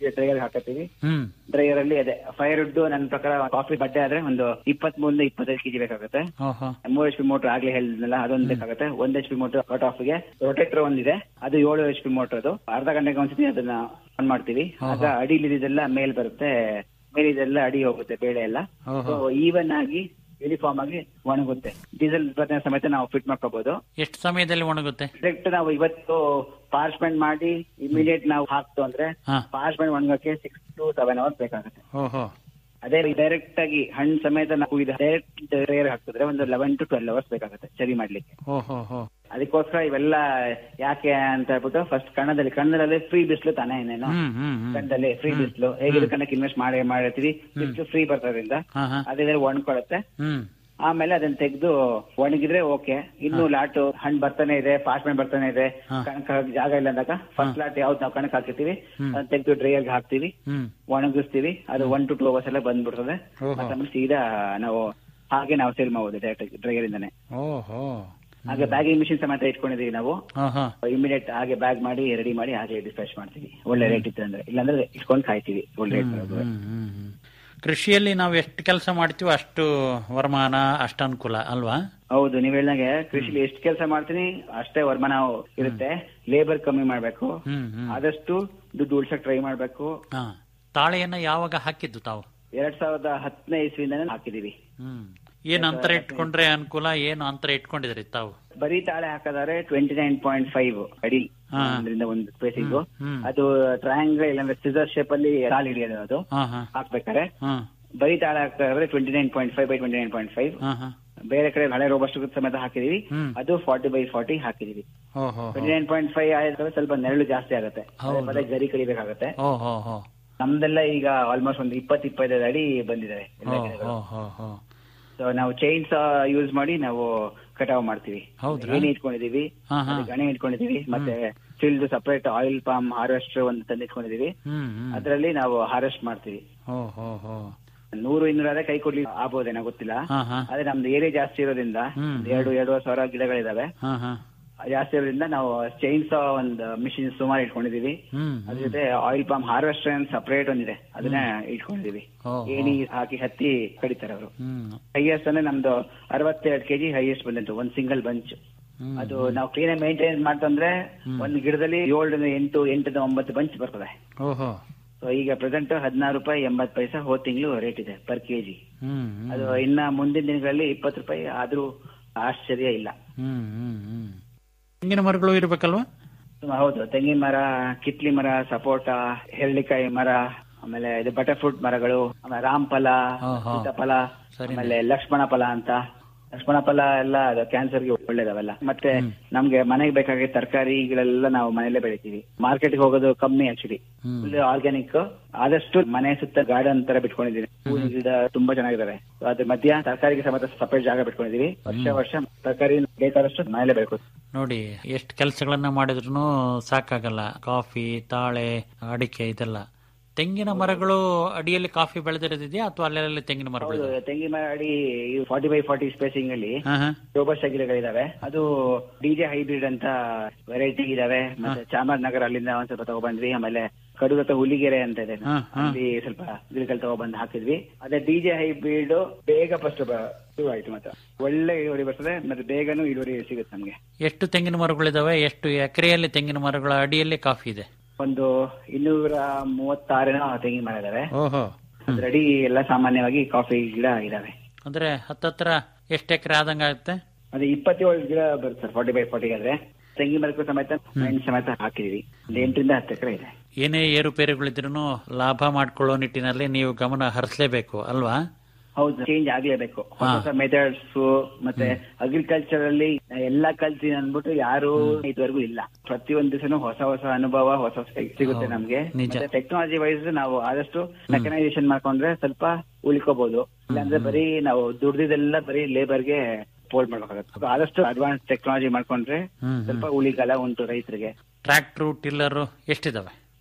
ಡ್ರೈಯರ್ ಹಾಕತ್ತೀವಿ ಹ್ಮ್ ಡ್ರೈಯರ್ ಅಲ್ಲಿ ಅದೇ ಫೈರ್ ವುಡ್ ನನ್ನ ಪ್ರಕಾರ ಕಾಫಿ ಬಡ್ಡೆ ಆದ್ರೆ ಒಂದು ಇಪ್ಪತ್ತ್ ಮೂರಿಂದ ಇಪ್ಪತ್ತೈದು ಕೆಜಿ ಬೇಕಾಗುತ್ತೆ ಓಹೋ ಮೂರ್ ಎಚ್ ಪಿ ಮೋಟರ್ ಆಗ್ಲೇ ಹೇಳಿದ್ನಲ್ಲ ಅದೊಂದು ಬೇಕಾಗುತ್ತೆ ಒಂದ್ H P motor cut off ಗೆ ರೊಟೇಟರ್ ಒಂದಿದೆ ಅದು ಏಳು ಎಚ್ ಪಿ ಮೋಟರ್ ಅದು ಅರ್ಧ ಗಂಟೆಗೆ ಒಂದ್ಸತಿ ಅದನ್ನ ಆನ್ ಮಾಡ್ತೀವಿ ಆಗ ಅಡಿಲಿ ಇದೆಲ್ಲ ಮೇಲ್ ಬರುತ್ತೆ ಮೇಲೆ ಇದೆಲ್ಲ ಅಡಿ ಹೋಗುತ್ತೆ ಬೇಳೆ ಎಲ್ಲ ಓಹೋ ಈವನ್ ಆಗಿ ಯೂನಿಫಾರ್ಮ್ ಆಗಿ ಒಣಗುತ್ತೆ ಡೀಸೆಲ್ ಬಟನ್ ಸಮೇತ ನಾವು ಫಿಟ್ ಮಾಡ್ಕೋಬಹುದು ಎಷ್ಟು ಸಮಯದಲ್ಲಿ ಒಣಗುತ್ತೆ ಡೈರೆಕ್ಟ್ ನಾವು ಇವತ್ತು ಪಾರ್ಚ್ಮೆಂಟ್ ಮಾಡಿ ಇಮಿಡಿಯೇಟ್ ನಾವು ಹಾಕ್ತು ಅಂದ್ರೆ ಹಾ ಪಾರ್ಚ್ಮೆಂಟ್ ಒಣಗಕ್ಕೆ ಸಿಕ್ಸ್ ಟು ಸೆವೆನ್ ಅವರ್ಸ್ ಬೇಕಾಗುತ್ತೆ ಓಹೋ ಅದೇ ಡೈರೆಕ್ಟ್ ಆಗಿ ಹಣ್ಣು ಸಮೇತ ನಾವು ಇದು ಡೈರೆಕ್ಟ್ ಡ್ರೈಯರ್ ಹಾಕಿದ್ರೆ ಒಂದು ಲೆವೆನ್ ಟು ಟ್ವೆಲ್ ಅವರ್ಸ್ ಬೇಕಾಗುತ್ತೆ ಚರಿ ಮಾಡ್ಲಿಕ್ಕೆ ಓಹೋ ಹೋ ಅದಕ್ಕೋಸ್ಕರ ಇವೆಲ್ಲ ಯಾಕೆ ಅಂತ ಹೇಳ್ಬಿಟ್ಟು ಫಸ್ಟ್ ಕನ್ನಡದಲ್ಲಿ ಕನ್ನಡದಲ್ಲಿ ಫ್ರೀ ಬಿಸ್ಲು ತಾನೇ ಏನೇನು ಹ್ಮ್ ಹ್ಮ್ ಹ್ಮ್ ಕನ್ನಡದಲ್ಲಿ ಫ್ರೀ ಬಿಸ್ಲು ಹೇಗಿದ್ರು ಕನ್ನಡಕ್ಕೆ ಇನ್ವೆಸ್ಟ್ ಮಾಡಿ ಮಾಡಿರ್ತೀವಿ ಬಿಸ್ಲು ಫ್ರೀ ಬರ್ತದ್ರಿಂದ ಹಾ ಹಾ ಅದೇ ಒಣ್ಕೊಳತ್ತೆ ಹ್ಮ್ ಆಮೇಲೆ ಅದನ್ನ ತೆಗೆದು ಒಣಗಿದ್ರೆ ಓಕೆ ಇನ್ನು ಲಾಟ್ ಹಣ್ಣು ಬರ್ತಾನೆ ಇದೆ ಪಾರ್ಚ್ಮೆಂಟ್ ಬರ್ತಾನೆ ಇದೆ ಹಾ. ಕಣಕ್ ಹಾಕಕ್ ಜಾಗ ಇಲ್ಲ ಅಂದಾಗ ಫಸ್ಟ್ ಲಾಟ್ ಯಾವ್ದು ನಾವು ಕಣಕ್ ಹಾಕಿರ್ತೀವಿ ಅದನ್ನ ತೆಗೆದು ಡ್ರೈಯರ್ಗೆ ಹಾಕ್ತಿವಿ ಹ್ಮ್ ಒಣಗಿಸ್ತೀವಿ ಅದು ಒನ್ ಟು ಟೂ ಅವರ್ಸ್ ಎಲ್ಲ ಬಂದ್ಬಿಡ್ತದೆ ಓಹೋ. ಮತ್ತೆ ಆಮೇಲೆ ಸೀದಾ ನಾವು ಹಾಗೆ ನಾವು ಸೇಲ್ ಮಾಡಬಹುದು ಡೈರೆಕ್ಟ್ ಡ್ರೈಯರ್ ಇಂದಾನೆ ಓಹೋ ಹಾಗೆ ಬ್ಯಾಗಿಂಗ್ ಮಿಷಿನ್ ಸಮೇತ ಇಟ್ಕೊಂಡಿದೀವಿ ನಾವು ಹಾ ಹಾ ಇಮಿಡಿಯೇಟ್ ಹಾಗೆ ಬ್ಯಾಗ್ ಮಾಡಿ ರೆಡಿ ಮಾಡಿ ಹಾಗೆ ಡಿಸ್ಪ್ಯಾಚ್ ಮಾಡ್ತೀವಿ ಒಳ್ಳೆ ರೇಟ್ ಇತ್ತು ಅಂದ್ರೆ ಇಲ್ಲಾಂದ್ರೆ ಇಟ್ಕೊಂಡು ಕಾಯ್ತೀವಿ ಒಳ್ಳೆ ರೇಟ್ ಬರೋದು ಹ್ಮ್, ಹ್ಮ್, ಹ್ಮ್. ಕೃಷಿಯಲ್ಲಿ ನಾವು ಎಷ್ಟು ಕೆಲಸ ಮಾಡ್ತೀವೋ ಅಷ್ಟು ವರಮಾನ ಅಷ್ಟು ಅನುಕೂಲ ಅಲ್ವಾ ಹೌದು ನೀವ್ ಹೇಳ್ದಂಗೆ ಕೃಷಿಲಿ ಎಷ್ಟು ಕೆಲಸ ಮಾಡ್ತೀನಿ ಅಷ್ಟೇ ವರಮಾನ ಇರುತ್ತೆ ಲೇಬರ್ ಕಮ್ಮಿ ಮಾಡ್ಬೇಕು ಹ್ಮ್ ಹ್ಮ್ ಆದಷ್ಟು ದುಡ್ಡು ಉಳ್ಸಕ್ ಟ್ರೈ ಮಾಡ್ಬೇಕು ಹಾ ತಾಳೆಯನ್ನ ಯಾವಾಗ ಹಾಕಿದ್ದು ತಾವು ಎರಡ್ ಸಾವಿರದ ಹತ್ತನೇ ಇಸ್ವಿಯಿಂದಾನೇ ಹಾಕಿದೀವಿ ಹ್ಮ್ ಏನ್ ಅಂತರ ಇಟ್ಕೊಂಡ್ರೆ ಅನುಕೂಲ ಏನು ಅಂತರ ಇಟ್ಕೊಂಡಿದ್ರಿ ತಾವು ಬರೀ ತಾಳೆ ಹಾಕಿದ್ರೆ ಟ್ವೆಂಟಿ ನೈನ್ ಪಾಯಿಂಟ್ ಫೈವ್ ಅಡಿ ಹಾ. ಒಂದ್ರಿಂದ ಒಂದು ಸ್ಪೇಸಿಂಗ್ ಹ್ಮ್. ಅದು ಟ್ರಯಾಂಗಲ್ ಇಲ್ಲಾಂದ್ರೆ ಸಿಸರ್ ಶೇಪ್ ಅಲ್ಲಿ ತಾಳು ಹಿಡಿಯೋದು ಅದು ಹಾ ಹಾ ಹಾಕ್ಬೇಕಾದ್ರೆ ಹಾ ಬರೀ ತಾಳೆ ಹಾಕಿದ್ರೆ twenty nine point five by twenty nine point five ಹಾ ಹಾ ಬೇರೆ ಕಡೆ ಹಳೆ ರೋಬಸ್ಟ್ ಸಮೇತ ಹಾಕಿದೀವಿ ಹ್ಮ್. ಅದು ಫಾರ್ಟಿ ಬೈ ಫಾರ್ಟಿ ಹಾಕಿದೀವಿ ಓಹೋ ಟ್ವೆಂಟಿ ನೈನ್ ಪಾಯಿಂಟ್ ಫೈವ್ ಆಯ್ತು ಸ್ವಲ್ಪ ನೆರಳು ಜಾಸ್ತಿ ಆಗುತ್ತೆ ಹೌದು. ಪದೇ ಪದೇ ಗರಿ ಕಡಿಬೇಕಾಗುತ್ತೆ ಓಹೋ ಹೋ ನಮ್ದೆಲ್ಲ ಈಗ ಆಲ್ಮೋಸ್ಟ್ ಒಂದು ಇಪ್ಪತ್ ಇಪ್ಪತ್ತೈದು ಅಡಿ ಬಂದಿದ್ದಾರೆ ಎಲ್ಲ ಗಿಡಗಳು. ಹೋ ಹೋ ಹೋ ಸೊ ನಾವು ಚೈನ್ಸ್ ಯೂಸ್ ಮಾಡಿ ನಾವು ಕಟಾವ್ ಮಾಡ್ತೀವಿ ಹೌದ್ರಾ? ಏಣಿ ಇಟ್ಕೊಂಡಿದೀವಿ ಹಾ, ಹಾ. ಮತ್ತೆ ಗಣೆ ಇಟ್ಕೊಂಡಿದೀವಿ ಮತ್ತೆ field separate oil palm harvester ಒಂದು ತಂದು ಇಟ್ಕೊಂಡಿದೀವಿ ಹ್ಮ್ ಹ್ಮ್ ಅದರಲ್ಲಿ ನಾವು ಹಾರ್ವೆಸ್ಟ್ ಮಾಡ್ತೀವಿ ಹೋ ಹೋ ಹೋ ನೂರು ಇನ್ನೂರಾದ್ರೆ ಕೈ ಕೊಡ್ಲಿ ಆಗ್ಬೋದೇನೋ ಗೊತ್ತಿಲ್ಲ ಹಾ ಹಾ ಆದ್ರೆ ನಮ್ದು ಏರಿಯಾ ಜಾಸ್ತಿ ಇರೋದ್ರಿಂದ ಹ್ಮ್. ಒಂದ್ ಎರಡು ಎರಡೂವರೆ ಸಾವಿರ ಗಿಡಗಳಿದಾವೆ ಹಾ ಹಾ ಜಾಸ್ತಿ ಇರೋದ್ರಿಂದ ನಾವು ಚೈನ್ಸ್ ಒಂದು ಮಿಷಿನ್ ಸುಮಾರು ಇಟ್ಕೊಂಡಿದೀವಿ ಹ್ಮ್ ಅದ್ರ ಜೊತೆ ಆಯಿಲ್ ಪಾಮ್ ಹಾರ್ವೆಸ್ಟರ್ ಅಂತ ಸಪರೇಟ್ ಒಂದಿದೆ ಅದನ್ನ ಇಟ್ಕೊಂಡಿದೀವಿ ಓ, ಏಣಿ ಹಾಕಿ ಹತ್ತಿ ಕಡಿತಾರೆ ಅವರು ಹ್ಮ್ ಹೈಯೆಸ್ಟ್ ಅಂದ್ರೆ ನಮ್ದು ಅರವತ್ತೆರಡು ಕೆಜಿ ಹೈಯೆಸ್ಟ್ ಬಂದಿತ್ತು ಒಂದ್ ಸಿಂಗಲ್ ಬಂಚ್ ಹ್ಮ್. ಅದು ನಾವು ಕ್ಲೀನ್ ಆಗಿ ಮೇಂಟೈನ್ ಮಾಡ್ತಂದ್ರೆ ಒಂದ್ ಗಿಡದಲ್ಲಿ ಏಳರಿಂದ ಎಂಟು ಎಂಟರಿಂದ ಒಂಬತ್ತು ಬಂಚ್ ಬರ್ತದೆ ಓಹೋ ಸೊ ಈಗ ಪ್ರೆಸೆಂಟ್ ಹದಿನಾರು ರೂಪಾಯಿ ಎಂಬತ್ತು ಪೈಸಾ ಹೋದ ತಿಂಗಳು ರೇಟ್ ಇದೆ ಪರ್ ಕೆಜಿ ಹ್ಮ್ ಹ್ಮ್ ಅದು ಇನ್ನ ಮುಂದಿನ ದಿನಗಳಲ್ಲಿ ಇಪ್ಪತ್ತು ರೂಪಾಯಿ ಆದ್ರೂ ಆಶ್ಚರ್ಯ ಇಲ್ಲ ಹ್ಮ್ ಹ್ಮ್ ಹ್ಮ್ ತೆಂಗಿನ ಮರಗಳು ಇರ್ಬೇಕಲ್ವಾ ಸುಮ- ಹೌದು ತೆಂಗಿನ ಮರ ಕಿತ್ಲಿ ಮರ ಸಪೋಟ ಹೆರಳಿಕಾಯಿ ಮರ ಆಮೇಲೆ ಇದು ಬಟರ್ ಫ್ರೂಟ್ ಮರಗಳು ಆಮೇಲೆ ರಾಮಫಲ ಹಾ, ಹಾ. ಸೀತಾಫಲ ಸರಿನೆ. ಆಮೇಲೆ ಲಕ್ಷ್ಮಣ ಫಲ ಅಂತ ಲಕ್ಷ್ಮಣ ಫಲ ಎಲ್ಲ ಅದು ಕ್ಯಾನ್ಸರ್ಗೆ ಒಳ್ಳೇದವೆಲ್ಲ ಮತ್ತೆ ನಮ್ಗೆ ಮನೆಗೆ ಬೇಕಾಗಿ ತರಕಾರಿಗಳೆಲ್ಲ ನಾವು ಮನೆಯಲ್ಲೇ ಬೆಳಿತೀವಿ ಮಾರ್ಕೆಟ್ಗೆ ಹೋಗೋದು ಕಮ್ಮಿ ಆಕ್ಚುಲಿ ಹ್ಮ್. ಫುಲ್ ಆರ್ಗ್ಯಾನಿಕ್ ಆದಷ್ಟು ಮನೆ ಸುತ್ತ ಗಾರ್ಡನ್ ತರ ಬಿಟ್ಕೊಂಡಿದೀವಿ ಹೂವಿನ ಗಿಡ ತುಂಬಾ ಚೆನ್ನಾಗಿದಾವೆ So ಅದ್ರ ಮಧ್ಯ ತರಕಾರಿಗೆ ಸಮೇತ ಸಪರೇಟ್ ಜಾಗ ಬಿಟ್ಕೊಂಡಿದೀವಿ ವರ್ಷ ವರ್ಷ ತರಕಾರಿ ಬೇಕಾದಷ್ಟು ಮನೆಯಲ್ಲೇ ಬೆಳ್ಕೋತೀವಿ ನೋಡಿ ಎಷ್ಟು ಕೆಲಸಗಳನ್ನ ಮಾಡಿದ್ರು ಸಾಕಾಗಲ್ಲ ಕಾಫಿ ತಾಳೆ ಅಡಿಕೆ ಇದೆಲ್ಲ ತೆಂಗಿನ ಮರಗಳು ಅಡಿಯಲ್ಲಿ ಕಾಫಿ ಬೆಳೆದಿರೋದಿದೆಯಾ ಅಥವಾ ಅಲ್ಲೆಲ್ಲ ತೆಂಗಿನ ಮರಗಳು ಹೌದು ತೆಂಗಿನ ಮರ ಅಡಿ ಫಾರ್ಟಿ ಬೈ ಫಾರ್ಟಿ ಸ್ಪೇಸಿಂಗ್ ಅಲ್ಲಿ ಹಾ ಹಾ ರೋಬಸ್ಟ ಗಿಡಗಳಿದಾವೆ ಅದು ಡಿಜೆ ಹೈಬ್ರಿಡ್ ಅಂತ ವೆರೈಟಿ ಇದಾವೆ ಮತ್ತೆ ಚಾಮರಾಜನಗರ ಅಲ್ಲಿಂದ ಒಂದ್ ಸ್ವಲ್ಪ ತಗೊಬಂದ್ವಿ ಆಮೇಲೆ ಕಡುಗತ್ತ ಹುಲಿಗೆರೆ ಅಂತ ಇದೆ ಹಾ, ಹಾ. ಅಲ್ಲಿ ಸ್ವಲ್ಪ ಗಿಡಗಳು ತಗೊಬಂದು ಹಾಕಿದ್ವಿ ಅದೇ ಡಿಜೆ ಹೈಬ್ರಿಡ್ ಬೇಗ ಫಸ್ಟ್ ಶುರು ಆಯ್ತು ಮತ್ತೆ ಒಳ್ಳೆ ಇಳುವರಿ ಬರ್ತದೆ ಮತ್ತೆ ಬೇಗನೂ ಇಳುವರಿ ಸಿಗುತ್ತೆ ನಮ್ಗೆ ಎಷ್ಟು ತೆಂಗಿನ ಮರಗಳಿದಾವೆ ಎಷ್ಟು ಎಕರೆಯಲ್ಲಿ ತೆಂಗಿನ ಮರಗಳ ಅಡಿಯಲ್ಲಿ ಕಾಫಿ ಇದೆ ಒಂದು ಇನ್ನೂರ ಮೂವತ್ತಾರೇನೋ ತೆಂಗಿನ ಮರ ಇದಾವೆ ಓಹೋ ಅದ್ರ ಅಡಿ ಎಲ್ಲ ಸಾಮಾನ್ಯವಾಗಿ ಕಾಫಿ ಗಿಡ ಇದಾವೆ ಅಂದ್ರೆ ಹತ್ತತ್ರ ಎಷ್ಟು ಎಕರೆ ಆದಂಗ ಆಗುತ್ತೆ ಅದೇ ಇಪ್ಪತ್ತೇಳು ಗಿಡ ಬರುತ್ತೆ ಸರ್ ಫಾರ್ಟಿ ಬೈ ಫಾರ್ಟಿ ಆದ್ರೆ ತೆಂಗಿನ ಮರಕ್ಕೂ ಸಮೇತ ಮೆಣ್ ಸಮೇತ ಹಾಕಿದೀವಿ ಒಂದು ಎಂಟರಿಂದ ಹತ್ತು ಎಕರೆ ಇದೆ ಏನೇ ಏರುಪೇರುಗಳಿದ್ರು ಲಾಭ ಮಾಡ್ಕೊಳ್ಳೋ ನಿಟ್ಟಿನಲ್ಲಿ ನೀವು ಗಮನ ಹರಿಸಲೇಬೇಕು ಅಲ್ವಾ ಹೌದು ಚೇಂಜ್ ಆಗ್ಲೇಬೇಕು ಹೊಸ ಹೊಸ ಮೆಥಡ್ಸ್ ಮತ್ತೆ ಅಗ್ರಿಕಲ್ಚರ್ ಅಲ್ಲಿ ಎಲ್ಲಾ ಕಲ್ತೀನಿ ಅಂದ್ಬಿಟ್ಟು ಯಾರು ಇದುವರೆಗೂ ಇಲ್ಲ ಪ್ರತಿಯೊಂದ್ ದಿವಸನೂ ಹೊಸ ಹೊಸ ಅನುಭವ ಹೊಸ ಹೊಸ ಸಿಗುತ್ತೆ ಹೌದು, ನಮ್ಗೆ ನಿಜ. ಮತ್ತೆ ಟೆಕ್ನಾಲಜಿ ವೈಸ್ ನಾವು ಆದಷ್ಟು ಮೆಕನೈಸೇಷನ್ ಮಾಡ್ಕೊಂಡ್ರೆ ಸ್ವಲ್ಪ ಉಳ್ಕೋಬಹುದು ಇಲ್ಲಾಂದ್ರೆ ಬರೀ ನಾವು ದುಡ್ದಿದೆಲ್ಲ ಬರೀ ಲೇಬರ್ಗೆ ಪೋಲ್ಡ್ ಮಾಡ್ಬೇಕಾಗುತ್ತೆ ಆದಷ್ಟು ಅಡ್ವಾನ್ಸ್ ಟೆಕ್ನಾಲಜಿ ಮಾಡ್ಕೊಂಡ್ರೆ ಹ್ಮ್, ಹ್ಮ್. ಸ್ವಲ್ಪ ಉಳಿಗಾಲ ಉಂಟು ರೈತರಿಗೆ ಟ್ರ್ಯಾಕ್ಟ್ರು ಟಿಲ್ಲರು ಎಷ್ಟಿದಾವೆ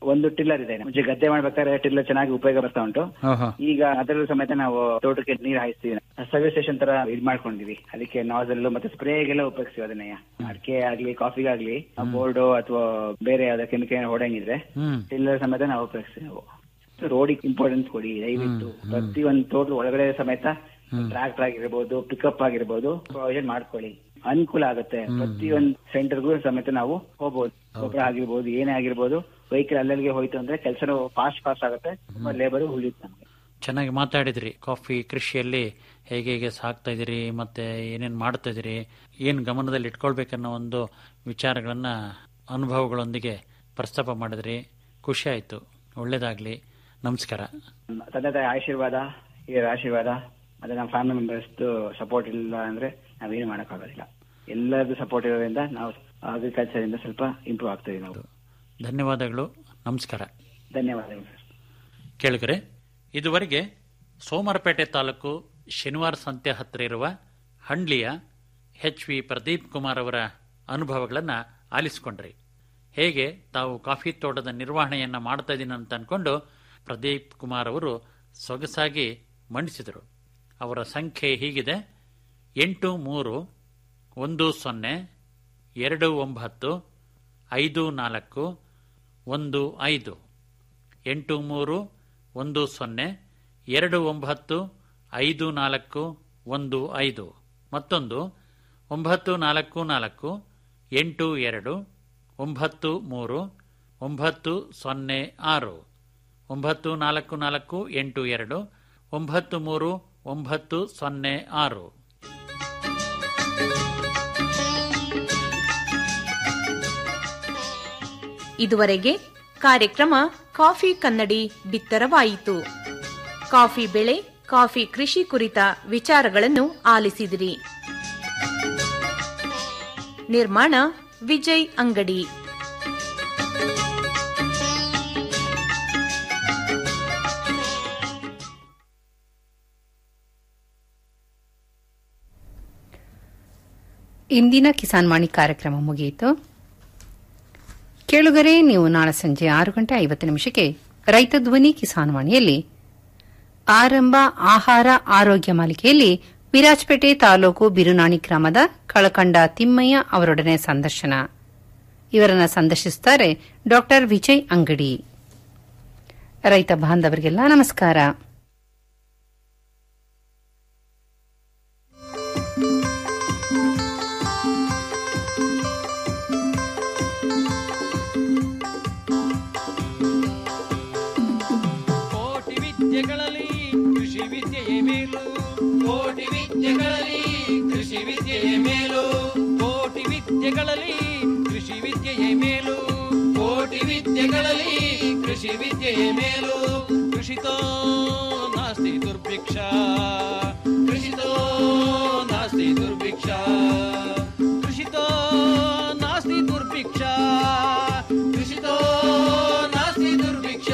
ಒಂದು ಟಿಲ್ಲರ್ ಇದೆ ಮುಂಚೆ ಗದ್ದೆ ಮಾಡ್ಬೇಕಾದ್ರೆ ಟಿಲ್ಲರ್ ಚೆನ್ನಾಗಿ ಉಪಯೋಗ ಬರ್ತಾ ಉಂಟು ಓಹೋ ಈಗ ಅದರಲ್ಲೂ ಸಮೇತ ನಾವು ತೋಟಕ್ಕೆ ನೀರ್ ಹಾಯಿಸ್ತೀವಿ ಸರ್ವಿಸ್ ಸ್ಟೇಷನ್ ತರ ಇದ್ ಮಾಡ್ಕೊಂಡಿವಿ ಅದಕ್ಕೆ ನಾಸಲ್ ಮತ್ತೆ ಸ್ಪ್ರೇಗೆಲ್ಲ ಉಪಯೋಗಿಸ್ತೀವಿ ಅದನ್ನ ಅಡಿಕೆ ಆಗ್ಲಿ ಕಾಫಿಗಾಗ್ಲಿ ಬೋರ್ಡು ಅಥವಾ ಬೇರೆ ಯಾವ್ದೋ ಕೆಮಿಕಲ್ ಹೊಡಂಗಿದ್ರೆ ಹ್ಮ್ ಟಿಲ್ಲರ್ ಸಮೇತ ನಾವು ಉಪಯೋಗಿಸ್ತೀವಿ ನಾವು ರೋಡಿಗೆ ಇಂಪಾರ್ಟೆನ್ಸ್ ಕೊಡಿ ದಯವಿಟ್ಟು ಪ್ರತಿ ಒಂದು ತೋಟದ ಒಳಗಡೆ ಸಮೇತ ಟ್ರಾಕ್ಟರ್ ಆಗಿರ್ಬೋದು ಪಿಕಪ್ ಆಗಿರ್ಬೋದು ಪ್ರೊವಿಷನ್ ಮಾಡ್ಕೊಳ್ಳಿ ಅನುಕೂಲ ಆಗುತ್ತೆ ಪ್ರತಿ ಒಂದು ಸೆಂಟರ್ಗೂ ಸಮೇತ ನಾವು ಹೋಗ್ಬೋದು ಗೊಬ್ಬರ ಆಗಿರ್ಬೋದು ಏನೇ ಆಗಿರ್ಬೋದು ವೆಹಿಕಲ್ ಅಲ್ಲಲ್ಲಿಗೆ ಹೋಯ್ತು ಅಂದ್ರೆ ಕೆಲಸ ಫಾಸ್ಟ್ ಫಾಸ್ಟ್ ಆಗುತ್ತೆ ತುಂಬಾ ಲೇಬರ್ ಉಳಿಯುತ್ತೆ ನಮ್ಗೆ ಚೆನ್ನಾಗಿ ಮಾತಾಡಿದ್ರಿ ಕಾಫಿ ಕೃಷಿಯಲ್ಲಿ ಹೇಗೆ ಹೇಗೆ ಸಾಕ್ತಾ ಇದೀರಿ ಮತ್ತೆ ಏನೇನ್ ಮಾಡ್ತಾ ಇದೀರಿ ಏನ್ ಗಮನದಲ್ಲಿ ಇಟ್ಕೊಳ್ಬೇಕನ್ನೋ ಒಂದು ವಿಚಾರಗಳನ್ನ ಅನುಭವಗಳೊಂದಿಗೆ ಪ್ರಸ್ತಾಪ ಮಾಡಿದ್ರಿ ಖುಷಿ ಆಯ್ತು ಒಳ್ಳೇದಾಗ್ಲಿ ನಮಸ್ಕಾರ ತಂದೆ ತಾಯಿ ಆಶೀರ್ವಾದ ಹಿರಿಯರ ಆಶೀರ್ವಾದ ಮತ್ತೆ ನಮ್ಮ ಫ್ಯಾಮಿಲಿ ಮೆಂಬರ್ಸ್ ಸಪೋರ್ಟ್ ಇಲ್ಲ ಅಂದ್ರೆ ನಾವೇನು ಮಾಡೋಕ್ಕಾಗೋದಿಲ್ಲ ಎಲ್ಲರದ್ದು ಸಪೋರ್ಟ್ ಇರೋದ್ರಿಂದ ನಾವು ಅಗ್ರಿಕಲ್ಚರ್ ಇಂದ ಸ್ವಲ್ಪ ಇಂಪ್ರೂವ್ ಆಗ್ತೀವಿ ನಾವು ಧನ್ಯವಾದಗಳು ನಮಸ್ಕಾರ ಧನ್ಯವಾದಗಳು ಸರ್ ಕೇಳಿದರೆ ಇದುವರೆಗೆ ಸೋಮರಪೇಟೆ ತಾಲೂಕು ಶನಿವಾರ ಸಂತೆ ಹತ್ತಿರ ಇರುವ ಹಂಡ್ಲಿಯ ಎಚ್ ವಿ ಪ್ರದೀಪ್ ಕುಮಾರ್ ಅವರ ಅನುಭವಗಳನ್ನು ಆಲಿಸಿಕೊಂಡ್ರಿ ಹೇಗೆ ತಾವು ಕಾಫಿ ತೋಟದ ನಿರ್ವಹಣೆಯನ್ನ ಮಾಡ್ತಾ ಇದ್ದೀನಿ ಅಂತ ಅನ್ಕೊಂಡು ಪ್ರದೀಪ್ ಕುಮಾರ್ ಅವರು ಸೊಗಸಾಗಿ ಮಂಡಿಸಿದರು ಅವರ ಸಂಖ್ಯೆ ಹೀಗಿದೆ ಎಂಟು ಮೂರು ಒಂದು ಸೊನ್ನೆ ಎರಡು ಒಂಬತ್ತು ಐದು ನಾಲ್ಕು ಒಂದು ಐದು ಎಂಟು ಮೂರು ಒಂದು ಸೊನ್ನೆ ಎರಡು ಒಂಬತ್ತು ಐದು ನಾಲ್ಕು ಒಂದು ಐದು ಮತ್ತೊಂದು ಒಂಬತ್ತು ನಾಲ್ಕು ನಾಲ್ಕು ಎಂಟು ಎರಡು ಒಂಬತ್ತು ಮೂರು ಒಂಬತ್ತು ಸೊನ್ನೆ ಆರು ಒಂಬತ್ತು ನಾಲ್ಕು ನಾಲ್ಕು ಎಂಟು ಎರಡು ಒಂಬತ್ತು ಮೂರು ಒಂಬತ್ತು ಸೊನ್ನೆ ಆರು ಇದುವರೆಗೆ ಕಾರ್ಯಕ್ರಮ ಕಾಫಿ ಕನ್ನಡಿ ಬಿತ್ತರವಾಯಿತು ಕಾಫಿ ಬೆಳೆ ಕಾಫಿ ಕೃಷಿ ಕುರಿತ ವಿಚಾರಗಳನ್ನು ಆಲಿಸಿದಿರಿ ನಿರ್ಮಾಣ ವಿಜಯ್ ಅಂಗಡಿ ಇಂದಿನ ಕಿಸಾನ್ ವಾಣಿ ಕಾರ್ಯಕ್ರಮ ಮುಗಿಯಿತು ಕೇಳುಗರೆ ನೀವು ನಾಳೆ ಸಂಜೆ ಆರು ಗಂಟೆ ಐವತ್ತು ನಿಮಿಷಕ್ಕೆ ರೈತ ಧ್ವನಿ ಕಿಸಾನ್ ವಾಣಿಯಲ್ಲಿ ಆರಂಭ ಆಹಾರ ಆರೋಗ್ಯ ಮಾಲಿಕೆಯಲ್ಲಿ ವಿರಾಜಪೇಟೆ ತಾಲೂಕು ಬಿರುನಾಣಿ ಗ್ರಾಮದ ಕಳಕಂಡ ತಿಮ್ಮಯ್ಯ ಅವರೊಡನೆ ಸಂದರ್ಶನ ಇವರನ್ನ ಸಂದರ್ಶಿಸುತ್ತಾರೆ ಡಾ ವಿಜಯ್ ಅಂಗಡಿ ರೈತ ಬಾಂಧವರಿಗೆಲ್ಲ ನಮಸ್ಕಾರ ಕೋಟಿ ವಿದ್ಯೆಗಳಲ್ಲಿ ಕೃಷಿ ವಿದ್ಯೆಯೇ ಮೇಲು ಕೋಟಿ ವಿದ್ಯೆಗಳಲ್ಲಿ ಕೃಷಿ ವಿದ್ಯೆಯೇ ಮೇಲು ಕೋಟಿ ವಿದ್ಯೆಗಳಲ್ಲಿ ಕೃಷಿ ವಿದ್ಯೆಯೇ ಮೇಲು ಕೋಟಿ ವಿದ್ಯೆಗಳಲ್ಲಿ ಕೃಷಿ ವಿದ್ಯೆಯೇ ಮೇಲು ಕೃಷಿತೋ ನಾಸ್ತಿ ದುರ್ಭಿಕ್ಷ ಕೃಷಿತೋ ನಾಸ್ತಿ ದುರ್ಭಿಕ್ಷ ಕೃಷಿತೋ ನಾಸ್ತಿ ದುರ್ಭಿಕ್ಷ ಕೃಷಿತೋ ನಾಸ್ತಿ ದುರ್ಭಿಕ್ಷ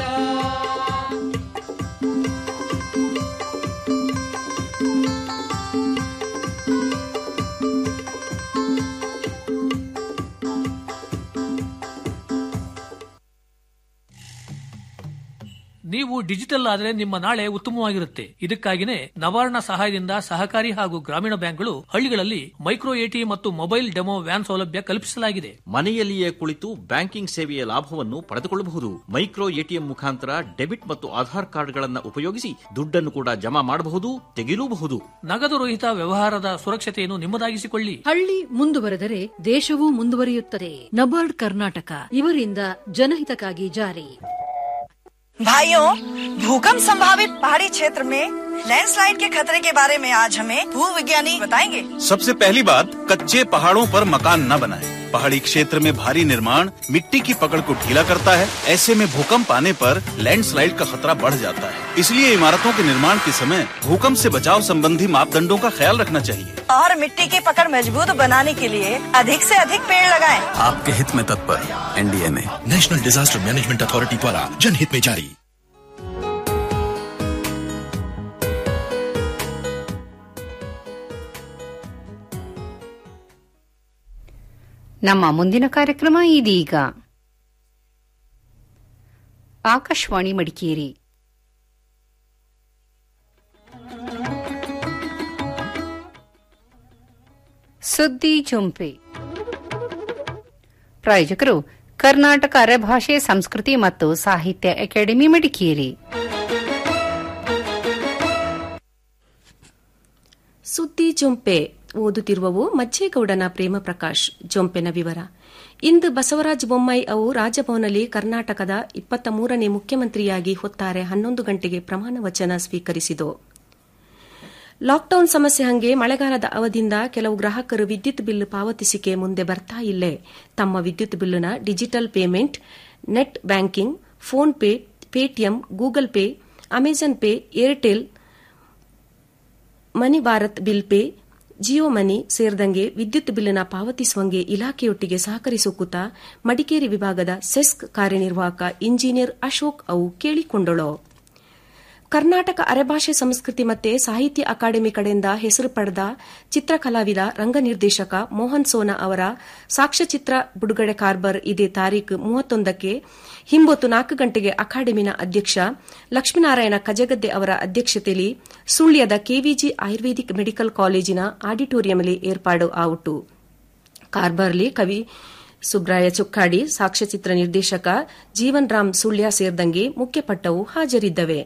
ನೀವು ಡಿಜಿಟಲ್ ಆದ್ರೆ ನಿಮ್ಮ ನಾಳೆ ಉತ್ತಮವಾಗಿರುತ್ತೆ ಇದಕ್ಕಾಗಿನೇ ನವಾರ್ಣ ಸಹಾಯದಿಂದ ಸಹಕಾರಿ ಹಾಗೂ ಗ್ರಾಮೀಣ ಬ್ಯಾಂಕ್ಗಳು ಹಳ್ಳಿಗಳಲ್ಲಿ ಮೈಕ್ರೋ ಎಟಿ ಮತ್ತು ಮೊಬೈಲ್ ಡೆಮೋ ವ್ಯಾನ್ ಸೌಲಭ್ಯ ಕಲ್ಪಿಸಲಾಗಿದೆ ಮನೆಯಲ್ಲಿಯೇ ಕುಳಿತು ಬ್ಯಾಂಕಿಂಗ್ ಸೇವೆಯ ಲಾಭವನ್ನು ಪಡೆದುಕೊಳ್ಳಬಹುದು ಮೈಕ್ರೋ ಎಟಿಎಂ ಮುಖಾಂತರ ಡೆಬಿಟ್ ಮತ್ತು ಆಧಾರ್ ಕಾರ್ಡ್ಗಳನ್ನು ಉಪಯೋಗಿಸಿ ದುಡ್ಡನ್ನು ಕೂಡ ಜಮಾ ಮಾಡಬಹುದು ತೆಗೆಯಲೂಬಹುದು ನಗದು ರಹಿತ ವ್ಯವಹಾರದ ಸುರಕ್ಷತೆಯನ್ನು ನಿಮ್ಮದಾಗಿಸಿಕೊಳ್ಳಿ ಹಳ್ಳಿ ಮುಂದುವರೆದರೆ ದೇಶವೂ ಮುಂದುವರಿಯುತ್ತದೆ ನಬಾರ್ಡ್ ಕರ್ನಾಟಕ ಇವರಿಂದ ಜನಹಿತಕ್ಕಾಗಿ ಜಾರಿ भाइयों भूकंप संभावित पहाड़ी क्षेत्र में लैंडस्लाइड के खतरे के बारे में आज हमें भू विज्ञानी बताएंगे सबसे पहली बात कच्चे पहाड़ों पर मकान न बनाएं। पहाड़ी क्षेत्र में भारी निर्माण मिट्टी की पकड़ को ढीला करता है ऐसे में भूकंप आने पर लैंडस्लाइड का खतरा बढ़ जाता है इसलिए इमारतों के निर्माण के समय भूकंप से बचाव संबंधी मापदंडों का ख्याल रखना चाहिए और मिट्टी की पकड़ मजबूत बनाने के लिए अधिक से अधिक पेड़ लगाएं। आपके हित में तत्पर NDMA national disaster management authority द्वारा जनहित में जारी ನಮ್ಮ ಮುಂದಿನ ಕಾರ್ಯಕ್ರಮ ಇದೀಗ ಆಕಾಶವಾಣಿ ಮಡಿಕೇರಿ ಸುದ್ದಿ ಜುಂಪೆ ಪ್ರಾಯೋಜಕರು ಕರ್ನಾಟಕ ಅರೆಭಾಷೆ ಸಂಸ್ಕೃತಿ ಮತ್ತು ಸಾಹಿತ್ಯ ಅಕಾಡೆಮಿ ಮಡಿಕೇರಿ ಸುದ್ದಿ ಜೊಂಪೆ ಓದುತ್ತಿರುವವು ಮಜ್ಜೇಗೌಡನ ಪ್ರೇಮ ಪ್ರಕಾಶ್ ಜೊಂಪೆನ ವಿವರ ಇಂದು ಬಸವರಾಜ ಬೊಮ್ಮಾಯಿ ಅವು ರಾಜಭವನದಲ್ಲಿ ಕರ್ನಾಟಕದ ಇಪ್ಪತ್ತ ಮೂರನೇ ಮುಖ್ಯಮಂತ್ರಿಯಾಗಿ ಹೊತ್ತಾರೆ ಹನ್ನೊಂದು ಗಂಟೆಗೆ ಪ್ರಮಾಣ ವಚನ ಸ್ವೀಕರಿಸಿತು ಲಾಕ್ಡೌನ್ ಸಮಸ್ಯೆ ಹಂಗೆ ಮಳೆಗಾಲದ ಅವಧಿಯಿಂದ ಕೆಲವು ಗ್ರಾಹಕರು ವಿದ್ಯುತ್ ಬಿಲ್ ಪಾವತಿಸಿಕೆ ಮುಂದೆ ಬರ್ತಾ ಇಲ್ಲೇ ತಮ್ಮ ವಿದ್ಯುತ್ ಬಿಲ್ನ digital payment net banking PhonePe Paytm Google Pay Amazon Pay Airtel money Bharat bill pay Jio money ಸೇರಿದಂಗೆ ವಿದ್ಯುತ್ ಬಿಲ್ನ ಪಾವತಿಸುವಂಗೆ ಇಲಾಖೆಯೊಟ್ಟಿಗೆ ಸಹಕರಿಸುತ್ತ ಮಡಿಕೇರಿ ವಿಭಾಗದ ಸೆಸ್ಕ್ ಕಾರ್ಯನಿರ್ವಾಹಕ ಇಂಜಿನಿಯರ್ ಅಶೋಕ್ ಅವು ಕೇಳಿಕೊಂಡಳು ಕರ್ನಾಟಕ ಅರೆಭಾಷೆ ಸಂಸ್ಕೃತಿ ಮತ್ತೆ ಸಾಹಿತ್ಯ ಅಕಾಡೆಮಿ ಕಡೆಯಿಂದ ಹೆಸರು ಪಡೆದ ಚಿತ್ರಕಲಾವಿದ ರಂಗ ನಿರ್ದೇಶಕ ಮೋಹನ್ ಸೋನಾ ಅವರ ಸಾಕ್ಷ್ಯಚಿತ್ರ ಬಿಡುಗಡೆ ಕಾರ್ಬರ್ ಇದೇ ತಾರೀಕು ಮೂವತ್ತೊಂದಕ್ಕೆ ಹಿಂಬೊತ್ತು ನಾಲ್ಕು ಗಂಟೆಗೆ ಅಕಾಡೆಮಿನ ಅಧ್ಯಕ್ಷ ಲಕ್ಷ್ಮೀನಾರಾಯಣ ಕಜಗದ್ದೆ ಅವರ ಅಧ್ಯಕ್ಷತೆಯಲ್ಲಿ ಸುಳ್ಯದ ಕೆವಿಜಿ ಆಯುರ್ವೇದಿಕ್ ಮೆಡಿಕಲ್ ಕಾಲೇಜಿನ ಆಡಿಟೋರಿಯಂನಲ್ಲಿ ಏರ್ಪಾಡು ಆವುಟು ಕಾರ್ಬರ್ಲಿ ಕವಿ ಸುಬ್ರಾಯ ಚುಕ್ಕಾಡಿ ಸಾಕ್ಷ್ಯಚಿತ್ರ ನಿರ್ದೇಶಕ ಜೀವನ್ ರಾಮ್ ಸುಳ್ಯ ಸೇರಿದಂಗೆ ಮುಖ್ಯಪಟ್ಟವು ಹಾಜರಿದ್ದವೆ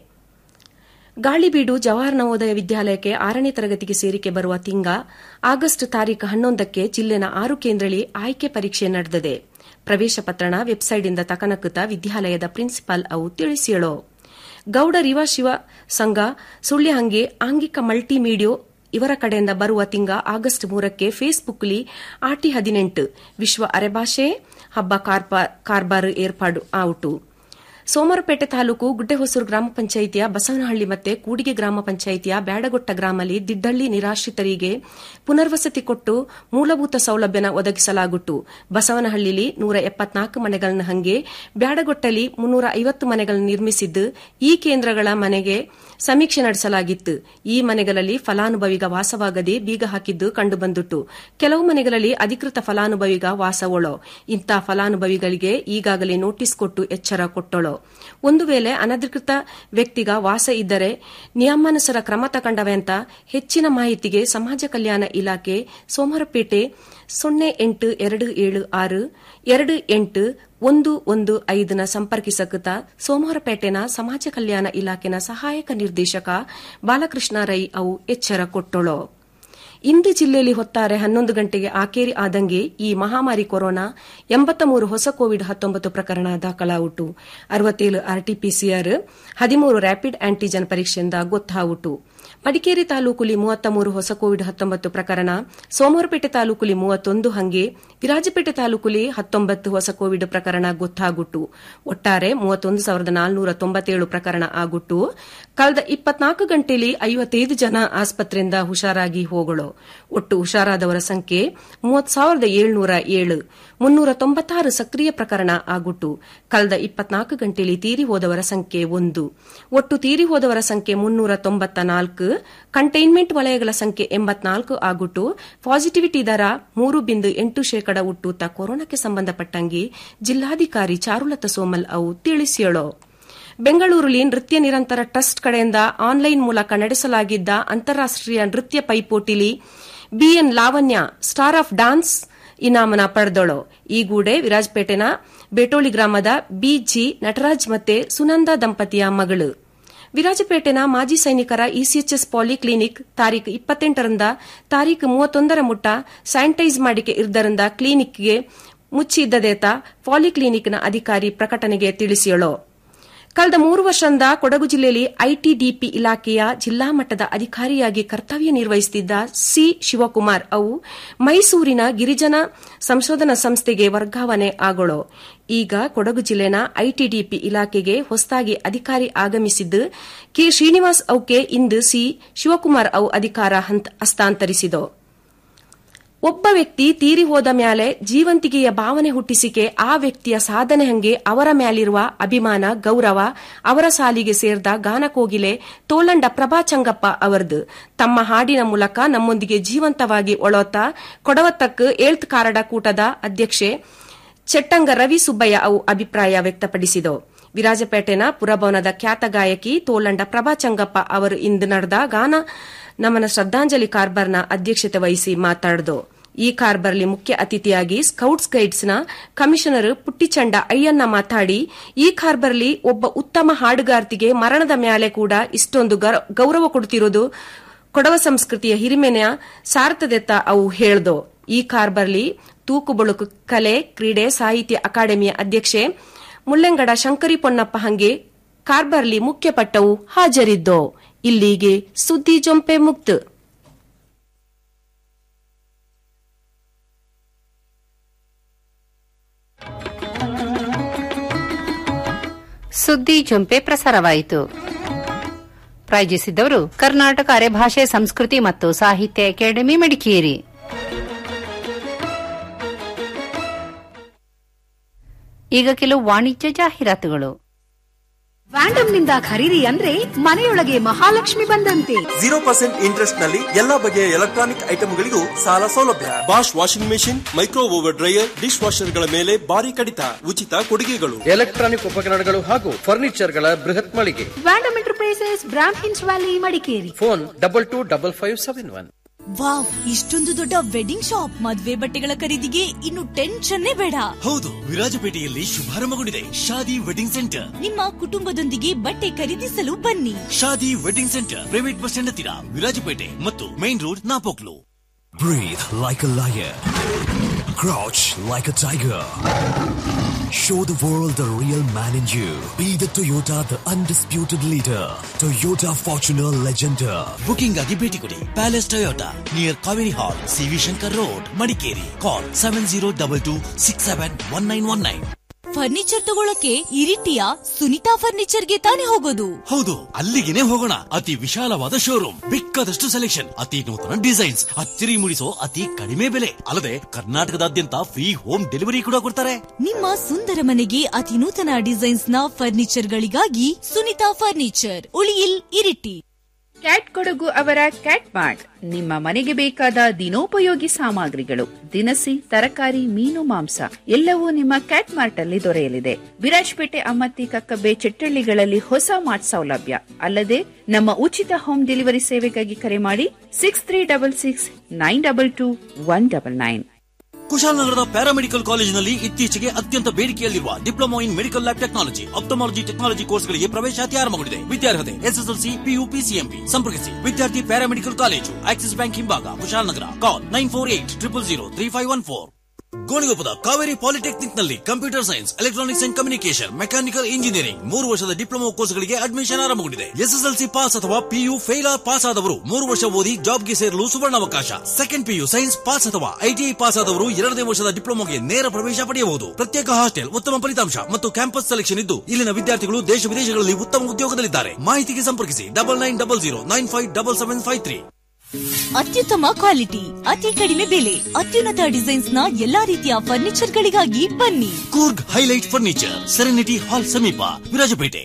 ಗಾಳಿಬೀಡು ಜವಾಹರ್ ನವೋದಯ ವಿದ್ಯಾಲಯಕ್ಕೆ ಆರನೇ ತರಗತಿಗೆ ಸೇರಿಕೆ ಬರುವ ತಿಂಗ ಆಗಸ್ಟ್ ತಾರೀಕು ಹನ್ನೊಂದಕ್ಕೆ ಜಿಲ್ಲೆನ ಆರು ಕೇಂದ್ರಳಿ ಆಯ್ಕೆ ಪರೀಕ್ಷೆ ನಡೆದಿದೆ ಪ್ರವೇಶ ಪತ್ರಣ ವೆಬ್ಸೈಟ್ನಿಂದ ತಕನಕುತ ವಿದ್ಯಾಲಯದ ಪ್ರಿನ್ಸಿಪಾಲ್ ಅವು ತಿಳಿಸಿಯಳು ಗೌಡ ರಿವ ಶಿವ ಸಂಘ ಸುಳ್ಯಹಂಗೆ ಆಂಗಿಕ ಮಲ್ಟಿಮೀಡಿಯೋ ಇವರ ಕಡೆಯಿಂದ ಬರುವ ತಿಂಗ ಆಗಸ್ಟ್ ಮೂರಕ್ಕೆ ಫೇಸ್ಬುಕ್ಲಿ ಆರ್ಟಿ ಹದಿನೆಂಟು ವಿಶ್ವ ಅರೆಭಾಷೆ ಹಬ್ಬ ಕಾರ್ಬಾರ್ ಏರ್ಪಾಡು ಆವುಟು ಸೋಮರಪೇಟೆ ತಾಲೂಕು ಗುಡ್ಡೆಹೊಸೂರು ಗ್ರಾಮ ಪಂಚಾಯಿತಿಯ ಬಸವನಹಳ್ಳಿ ಮತ್ತೆ ಕೂಡಿಗೆ ಗ್ರಾಮ ಪಂಚಾಯಿತಿಯ ಬ್ಯಾಡಗೊಟ್ಟ ಗ್ರಾಮಲ್ಲಿ ದಿಡ್ಡಳ್ಳಿ ನಿರಾಶ್ರಿತರಿಗೆ ಪುನರ್ವಸತಿ ಕೊಟ್ಟು ಮೂಲಭೂತ ಸೌಲಭ್ಯನ ಒದಗಿಸಲಾಗುಟ್ಟು ಬಸವನಹಳ್ಳಿಲಿ ನೂರ ಎಪ್ಪತ್ನಾಲ್ಕು ಮನೆಗಳನ್ನ ಹಂಗೆ ಬ್ಯಾಡಗೊಟ್ಟಲಿ ಮುನ್ನೂರ ಐವತ್ತು ಮನೆಗಳನ್ನು ನಿರ್ಮಿಸಿದ್ದು ಈ ಕೇಂದ್ರಗಳ ಮನೆಗೆ ಸಮೀಕ್ಷೆ ನಡೆಸಲಾಗಿತ್ತು ಈ ಮನೆಗಳಲ್ಲಿ ಫಲಾನುಭವಿಗ ವಾಸವಾಗದೆ ಬೀಗ ಹಾಕಿದ್ದು ಕಂಡುಬಂದಿತ್ತು ಕೆಲವು ಮನೆಗಳಲ್ಲಿ ಅಧಿಕೃತ ಫಲಾನುಭವಿಗ ವಾಸವೊಳೋ ಇಂಥ ಫಲಾನುಭವಿಗಳಿಗೆ ಈಗಾಗಲೇ ನೋಟಿಸ್ ಕೊಟ್ಟು ಎಚ್ಚರ ಕೊಟ್ಟಳು ಒಂದು ವೇಳೆ ಅನಧಿಕೃತ ವ್ಯಕ್ತಿಗ ವಾಸ ಇದ್ದರೆ ನಿಯಮಾನುಸಾರ ಕ್ರಮ ತಗೊಂಡವೆ ಅಂತ ಹೆಚ್ಚಿನ ಮಾಹಿತಿಗೆ ಸಮಾಜ ಕಲ್ಯಾಣ ಇಲಾಖೆ ಸೋಮವಾರಪೇಟೆ ಸೊನ್ನೆ ಎಂಟು ಎರಡು ಏಳು ಆರು ಎರಡು ಎಂಟು ಒಂದು ಒಂದು ಐದನ ಸಂಪರ್ಕಿಸಕುತ್ತ ಸೋಮವಾರಪೇಟೆನ ಸಮಾಜ ಕಲ್ಯಾಣ ಇಲಾಖೆನ ಸಹಾಯಕ ನಿರ್ದೇಶಕ ಬಾಲಕೃಷ್ಣ ರೈ ಅವು ಎಚ್ಚರ ಕೊಟ್ಟಳು ಇಂದು ಜಿಲ್ಲೆಯಲ್ಲಿ ಹೊತ್ತಾರೆ ಹನ್ನೊಂದು ಗಂಟೆಗೆ ಆಕೇರಿ ಆದಂಗೆ ಈ ಮಹಾಮಾರಿ ಕೊರೋನಾ ಎಂಬತ್ತ ಮೂರು ಹೊಸ ಕೋವಿಡ್ ಹತ್ತೊಂಬತ್ತು ಪ್ರಕರಣ ದಾಖಲಾವುಟು ಅರವತ್ತೇಳು ಆರ್ಟಿಪಿಸಿಆರ್ ಹದಿಮೂರು ರ್ಯಾಪಿಡ್ ಆಂಟಿಜನ್ ಪರೀಕ್ಷೆಯಿಂದ ಗೊತ್ತಾವುಟು ಮಡಿಕೇರಿ ತಾಲೂಕುಲಿ ಮೂವತ್ತ ಮೂರು ಹೊಸ ಕೋವಿಡ್ ಹತ್ತೊಂಬತ್ತು ಪ್ರಕರಣ ಸೋಮವಾರಪೇಟೆ ತಾಲೂಕುಲಿ ಮೂವತ್ತೊಂದು ಹಂಗೆ ವಿರಾಜಪೇಟೆ ತಾಲೂಕುಲಿ ಹತ್ತೊಂಬತ್ತು ಹೊಸ ಕೋವಿಡ್ ಪ್ರಕರಣ ಗೊತ್ತಾಗುಟ್ಟು ಒಟ್ಟಾರೆ ಮೂವತ್ತೊಂದು ಸಾವಿರದ ನಾಲ್ನೂರ ತೊಂಬತ್ತೇಳು ಪ್ರಕರಣ ಆಗುಟ್ಟು ಕಳೆದ ಇಪ್ಪತ್ನಾಲ್ಕು ಗಂಟೆಯಲ್ಲಿ ಐವತ್ತೈದು ಜನ ಆಸ್ಪತ್ರೆಯಿಂದ ಹುಷಾರಾಗಿ ಹೋಗಳು ಒಟ್ಟು ಹುಷಾರಾದವರ ಸಂಖ್ಯೆ ಮೂವತ್ತು ಸಾವಿರದ ಏಳ್ನೂರ ಏಳು ಮುನ್ನೂರ ತೊಂಬತ್ತಾರು ಸಕ್ರಿಯ ಪ್ರಕರಣ ಆಗುಟ್ಟು ಕಳೆದ ಇಪ್ಪತ್ನಾಲ್ಕು ಗಂಟೆಯಲ್ಲಿ ತೀರಿ ಹೋದವರ ಸಂಖ್ಯೆ ಒಂದು ಒಟ್ಟು ತೀರಿ ಹೋದವರ ಸಂಖ್ಯೆ ಮುನ್ನೂರ ತೊಂಬತ್ತ ನಾಲ್ಕು ಕಂಟೈನ್ಮೆಂಟ್ ವಲಯಗಳ ಸಂಖ್ಯೆ ಎಂಬತ್ನಾಲ್ಕು ಆಗುಟ್ಟು ಪಾಸಿಟಿವಿಟಿ ದರ ಮೂರು ಬಿಂದು ಎಂಟು ಶೇಕಡ ಹುಟ್ಟುತ್ತ ಕೊರೋನಾಕ್ಕೆ ಸಂಬಂಧಪಟ್ಟಂಗೆ ಜಿಲ್ಲಾಧಿಕಾರಿ ಚಾರುಲತಾ ಸೋಮಲ್ ಅವು ತಿಳಿಸಿಯಳು ಬೆಂಗಳೂರಲ್ಲಿ ನೃತ್ಯ ನಿರಂತರ ಟ್ರಸ್ಟ್ ಕಡೆಯಿಂದ ಆನ್ಲೈನ್ ಮೂಲಕ ನಡೆಸಲಾಗಿದ್ದ ಅಂತಾರಾಷ್ಟೀಯ ನೃತ್ಯ ಪೈಪೋಟಿಲಿ B N Lavanya star of dance ಇನಾಮನ ಪಡೆದಳು ಈ ಗೂಡೆ ವಿರಾಜಪೇಟೆನ ಬೇಟೋಳಿ ಗ್ರಾಮದ ಬಿಜಿ ನಟರಾಜ್ ಮತ್ತೆ ಸುನಂದ ದಂಪತಿಯ ಮಗಳು ವಿರಾಜಪೇಟೆನ ಮಾಜಿ ಸೈನಿಕರ ಇಸಿಎಚ್ಎಸ್ ಪಾಲಿಕ್ಲಿನಿಕ್ ತಾರೀಖು ಇಪ್ಪತ್ತೆಂಟರಿಂದ ತಾರೀಖು ಮೂವತ್ತೊಂದರ ಮುಟ್ಟ ಸ್ಯಾನಿಟೈಸ್ ಮಾಡಿಕೆ ಇದ್ದರಿಂದ ಕ್ಲಿನಿಕ್ಗೆ ಮುಚ್ಚಿದ್ದದೇತ ಪಾಲಿಕ್ಲಿನಿಕ್ನ ಅಧಿಕಾರಿ ಪ್ರಕಟಣೆಗೆ ತಿಳಿಸಿಯಳು ಕಳೆದ ಮೂರು ವರ್ಷದಿಂದ ಕೊಡಗು ಜಿಲ್ಲೆಯಲ್ಲಿ ಐಟಿಡಿಪಿ ಇಲಾಖೆಯ ಜಿಲ್ಲಾ ಮಟ್ಟದ ಅಧಿಕಾರಿಯಾಗಿ ಕರ್ತವ್ಯ ನಿರ್ವಹಿಸುತ್ತಿದ್ದ ಸಿ ಶಿವಕುಮಾರ್ ಅವು ಮೈಸೂರಿನ ಗಿರಿಜನ ಸಂಶೋಧನಾ ಸಂಸ್ಥೆಗೆ ವರ್ಗಾವಣೆ ಆಗೋಳು ಈಗ ಕೊಡಗು ಜಿಲ್ಲೆನ ಐಟಿಡಿಪಿ ಇಲಾಖೆಗೆ ಹೊಸದಾಗಿ ಅಧಿಕಾರಿ ಆಗಮಿಸಿದ್ದು ಕೆ ಶ್ರೀನಿವಾಸ್ ಅವಕ್ಕೆ ಇಂದು ಸಿ ಶಿವಕುಮಾರ್ ಅವು ಅಧಿಕಾರ ಹಸ್ತಾಂತರಿಸಿದರು ಒಬ್ಬ ವ್ಯಕ್ತಿ ತೀರಿ ಹೋದ ಮ್ಯಾಲೆ ಜೀವಂತಿಗೆಯ ಭಾವನೆ ಹುಟ್ಟಿಸಿಕೆ ಆ ವ್ಯಕ್ತಿಯ ಸಾಧನೆ ಹಂಗೆ ಅವರ ಮ್ಯಾಲಿರುವ ಅಭಿಮಾನ ಗೌರವ ಅವರ ಸಾಲಿಗೆ ಸೇರ್ದ ಗಾನಕೋಗಿಲೆ ತೋಲಂಡ ಪ್ರಭಾ ಚಂಗಪ್ಪ ಅವರದು ತಮ್ಮ ಹಾಡಿನ ಮೂಲಕ ನಮ್ಮೊಂದಿಗೆ ಜೀವಂತವಾಗಿ ಒಳೋತ ಕೊಡವತ್ತಕ್ಕೆ ಏಳ್ತ್ ಕಾರಡ ಕೂಟದ ಅಧ್ಯಕ್ಷೆ ಚೆಟ್ಟಂಗ ರವಿ ಸುಬ್ಬಯ್ಯ ಅವು ಅಭಿಪ್ರಾಯ ವ್ಯಕ್ತಪಡಿಸಿದವು ವಿರಾಜಪೇಟೆನ ಪುರಭವನದ ಖ್ಯಾತ ಗಾಯಕಿ ತೋಲಂಡ ಪ್ರಭಾ ಚಂಗಪ್ಪ ಅವರು ಇಂದು ನಡೆದ ಗಾನ ನಮನ ಶ್ರದ್ಧಾಂಜಲಿ ಕಾರ್ಬರ್ನ ಅಧ್ಯಕ್ಷತೆ ವಹಿಸಿ ಮಾತಾಡಿದು ಈ ಕಾರ್ಬರ್ಲಿ ಮುಖ್ಯ ಅತಿಥಿಯಾಗಿ ಸ್ಕೌಟ್ಸ್ ಗೈಡ್ಸ್ನ ಕಮಿಷನರ್ ಪುಟ್ಟಿಚಂಡ ಅಯ್ಯನ್ನ ಮಾತಾಡಿ ಈ ಕಾರ್ಬರ್ಲಿ ಒಬ್ಬ ಉತ್ತಮ ಹಾಡುಗಾರ್ತಿಗೆ ಮರಣದ ಮ್ಯಾಲೆ ಕೂಡ ಇಷ್ಟೊಂದು ಗರ- ಗೌರವ ಕೊಡುತ್ತಿರುವುದು ಕೊಡವ ಸಂಸ್ಕೃತಿಯ ಹಿರಿಮೆನ ಸಾರ್ತದೆತ್ತ ಅವು ಹೇಳ್ದೋ ಈ ಕಾರ್ಬರ್ಲಿ ತೂಕು ಬಳುಕು ಕಲೆ ಕ್ರೀಡೆ ಸಾಹಿತ್ಯ ಅಕಾಡೆಮಿಯ ಅಧ್ಯಕ್ಷೆ ಮುಳ್ಳೆಂಗಡ ಶಂಕರಿ ಪೊನ್ನಪ್ಪ ಹಂಗೆ ಕಾರ್ಬರ್ಲಿ ಮುಖ್ಯ ಪಟ್ಟವು ಹಾಜರಿದ್ದೋ ಇಲ್ಲಿಗೆ ಸುದ್ದಿ ಜೊಂಪೆ ಮುಕ್ತ ಸುದ್ದಿ ಜೊಂಪೆ ಪ್ರಸಾರವಾಯಿತು ಪ್ರಾಯೋಜಿಸಿದ್ದವರು ಕರ್ನಾಟಕ ಅರೆಭಾಷೆ ಸಂಸ್ಕೃತಿ ಮತ್ತು ಸಾಹಿತ್ಯ ಅಕಾಡೆಮಿ ಮಡಿಕೇರಿ ಈಗ ಕೆಲವು ವಾಣಿಜ್ಯ ಜಾಹೀರಾತುಗಳು ವ್ಯಾಂಡಮ್ನಿಂದ ಖರೀದಿ ಅಂದ್ರೆ ಮನೆಯೊಳಗೆ ಮಹಾಲಕ್ಷ್ಮಿ ಬಂದಂತೆ ಜೀರೋ ಪರ್ಸೆಂಟ್ ಇಂಟ್ರೆಸ್ಟ್ ನಲ್ಲಿ ಎಲ್ಲಾ ಬಗೆಯ ಎಲೆಕ್ಟ್ರಾನಿಕ್ ಐಟಮ್ಗಳಿಗೂ ಸಾಲ ಸೌಲಭ್ಯ Bosch washing machine microwave dryer dish ವಾಷರ್ಗಳ ಮೇಲೆ ಭಾರಿ ಕಡಿತ ಉಚಿತ ಕೊಡುಗೆಗಳು ಎಲೆಕ್ಟ್ರಾನಿಕ್ ಉಪಕರಣಗಳು ಹಾಗೂ ಫರ್ನಿಚರ್ಗಳ ಬೃಹತ್ ಮಳಿಗೆ ವ್ಯಾಂಡಮ್ enterprises Brahmins valley Madikeri phone double two double five seven one wow ಇಷ್ಟೊಂದು ದೊಡ್ಡ ವೆಡ್ಡಿಂಗ್ ಶಾಪ್ ಮದ್ವೆ ಬಟ್ಟೆಗಳ ಖರೀದಿಗೆ ಇನ್ನು ಟೆನ್ಷನ್ನೇ ಬೇಡ ಹೌದು ವಿರಾಜಪೇಟೆಯಲ್ಲಿ ಶುಭಾರಂಭಗೊಂಡಿದೆ ಶಾದಿ ವೆಡ್ಡಿಂಗ್ ಸೆಂಟರ್ ನಿಮ್ಮ ಕುಟುಂಬದೊಂದಿಗೆ ಬಟ್ಟೆ ಖರೀದಿಸಲು ಬನ್ನಿ Shaadi wedding centre private bus stand ಹತ್ತಿರ ವಿರಾಜಪೇಟೆ ಮತ್ತು main road Napoklu Breathe like a lion. Crouch like a tiger. Show the world the real man in you. Be the Toyota, the undisputed leader. Toyota Fortuner Legender. Booking ಆಗಿ ಭೇಟಿ ಕೊಡಿ palace Toyota near Kaveri hall C V Shankar road Madikeri call seven zero double two six seven one nine one nine furniture ತಗೊಳಕ್ಕೆ ಇರಿಟಿಯ ಸುನಿತಾ ಫರ್ನಿಚರ್ಗೆ ತಾನೇ ಹೋಗೋದು ಹೌದು ಅಲ್ಲಿಗೆನೆ ಹೋಗೋಣ ಅತಿ ವಿಶಾಲವಾದ ಶೋರೂಮ್ ಬೇಕಾದಷ್ಟು ಸೆಲೆಕ್ಷನ್ ಅತಿ ನೂತನ ಡಿಸೈನ್ಸ್ ಅಚ್ಚರಿ ಮೂಡಿಸೋ ಅತಿ ಕಡಿಮೆ ಬೆಲೆ ಅಲ್ಲದೆ ಕರ್ನಾಟಕದಾದ್ಯಂತ ಫ್ರೀ ಹೋಮ್ ಡೆಲಿವರಿ ಕೂಡ ಕೊಡ್ತಾರೆ ನಿಮ್ಮ ಸುಂದರ ಮನೆಗೆ ಅತಿ ನೂತನ ಡಿಸೈನ್ಸ್ ನ ಫರ್ನಿಚರ್ ಗಳಿಗಾಗಿ ಸುನಿತಾ ಫರ್ನಿಚರ್ ಉಳಿಯಿಲ್ ಇರಿಟಿ ಕ್ಯಾಟ್ ಕೊಡಗು ಅವರ ಕ್ಯಾಟ್ ಮಾರ್ಟ್ ನಿಮ್ಮ ಮನೆಗೆ ಬೇಕಾದ ದಿನೋಪಯೋಗಿ ಸಾಮಗ್ರಿಗಳು ದಿನಸಿ ತರಕಾರಿ ಮೀನು ಮಾಂಸ ಎಲ್ಲವೂ ನಿಮ್ಮ ಕ್ಯಾಟ್ ಮಾರ್ಟ್ ಅಲ್ಲಿ ದೊರೆಯಲಿದೆ ವಿರಾಜ್ಪೇಟೆ ಅಮ್ಮತ್ತಿ ಕಕ್ಕಬ್ಬೆ ಚೆಟ್ಟಳ್ಳಿಗಳಲ್ಲಿ ಹೊಸ ಮಾರ್ಟ್ ಸೌಲಭ್ಯ ಅಲ್ಲದೆ ನಮ್ಮ ಉಚಿತ ಹೋಮ್ ಡೆಲಿವರಿ ಸೇವೆಗಾಗಿ ಕರೆ ಮಾಡಿ six three double six nine double two one double nine ಕುಶಾಲನಗರದ ಪ್ಯಾರಾಮೆಡಿಕಲ್ ಕಾಲೇಜಿನಲ್ಲಿ ಇತ್ತೀಚೆಗೆ ಅತ್ಯಂತ ಬೇಡಿಕೆಯಲ್ಲಿರುವ diploma in medical lab technology ophthalmology technology ಕೋರ್ಸ್ಗಳಿಗೆ ಪ್ರವೇಶಾತಿ ಆರಂಭಗೊಂಡಿದೆ ವಿದ್ಯಾರ್ಹತೆ ಎಸ್ಎಸ್ಎಲ್ಸಿ ಪಿಯು ಪಿಸಿಎಂಬಿ ಸಂಪರ್ಕಿಸಿ ವಿದ್ಯಾರ್ಥಿ ಪ್ಯಾರಾಮೆಡಿಕಲ್ ಕಾಲೇಜು ಆಕ್ಸಿಸ್ ಬ್ಯಾಂಕ್ ಹಿಂಭಾಗ Kushalnagar call nine four eight triple zero three five one four ಗೋಣಿಗೊಪ್ಪದ ಕಾವೇರಿ ಪಾಲಿಟೆಕ್ನಿಕ್ ನಲ್ಲಿ computer science electronics and communication mechanical engineering ಮೂರು ವರ್ಷದ ಡಿಪ್ಲೊಮಾ ಕೋರ್ಸ್ಗಳಿಗೆ ಅಡ್ಮಿಷನ್ ಆರಂಭಗೊಂಡಿದೆ ಎಸ್ಎಸ್ಎಲ್ಸಿ ಪಾಸ್ ಅಥವಾ ಪಿಯು ಫೇಲ್ ಪಾಸ್ ಆದವರು ಮೂರು ವರ್ಷ ಓದಿ ಜಾಬ್ಗೆ ಸೇರಲು ಸುವರ್ಣಾವಕಾಶ ಸೆಕೆಂಡ್ ಪಿಯು ಸೈನ್ಸ್ ಪಾಸ್ ಅಥವಾ ಐಟಿಐ ಪಾಸ್ ಆದವರು ಎರಡನೇ ವರ್ಷದ ಡಿಪ್ಲೊಮಾಗೆ ನೇರ ಪ್ರವೇಶ ಪಡೆಯಬಹುದು ಪ್ರತ್ಯೇಕ ಹಾಸ್ಟೆಲ್ ಉತ್ತಮ ಫಲಿತಾಂಶ ಮತ್ತು ಕ್ಯಾಂಪಸ್ ಸೆಲೆಕ್ಷನ್ ಇದ್ದು ಇಲ್ಲಿನ ವಿದ್ಯಾರ್ಥಿಗಳು ದೇಶ ವಿದೇಶಗಳಲ್ಲಿ ಉತ್ತಮ ಉದ್ಯೋಗದಲ್ಲಿದ್ದಾರೆ ಮಾಹಿತಿಗೆ ಸಂಪರ್ಕಿಸಿ double nine double zero nine five double seven five three ಅತ್ಯುತ್ತಮ ಕ್ವಾಲಿಟಿ ಅತಿ ಕಡಿಮೆ ಬೆಲೆ ಅತ್ಯುನ್ನತ ಡಿಸೈನ್ಸ್ ನ ಎಲ್ಲಾ ರೀತಿಯ ಫರ್ನಿಚರ್ ಗಳಿಗಾಗಿ ಬನ್ನಿ Coorg highlight furniture serenity hall ಸಮೀಪ Virajpet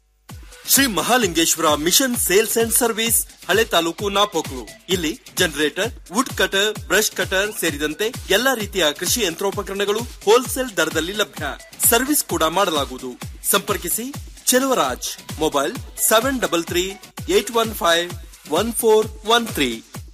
Shri Mahalingeshwara machine sales and service ಹಳೆ ತಾಲೂಕು ನಾಪೋಕ್ಲು ಇಲ್ಲಿ generator wood cutter brush cutter ಸೇರಿದಂತೆ ಎಲ್ಲಾ ರೀತಿಯ ಕೃಷಿ ಯಂತ್ರೋಪಕರಣಗಳು ಹೋಲ್ಸೇಲ್ ದರದಲ್ಲಿ ಲಭ್ಯ ಸರ್ವಿಸ್ ಕೂಡ ಮಾಡಲಾಗುವುದು ಸಂಪರ್ಕಿಸಿ Cheluvaraj mobile seven double three eight one five one four one three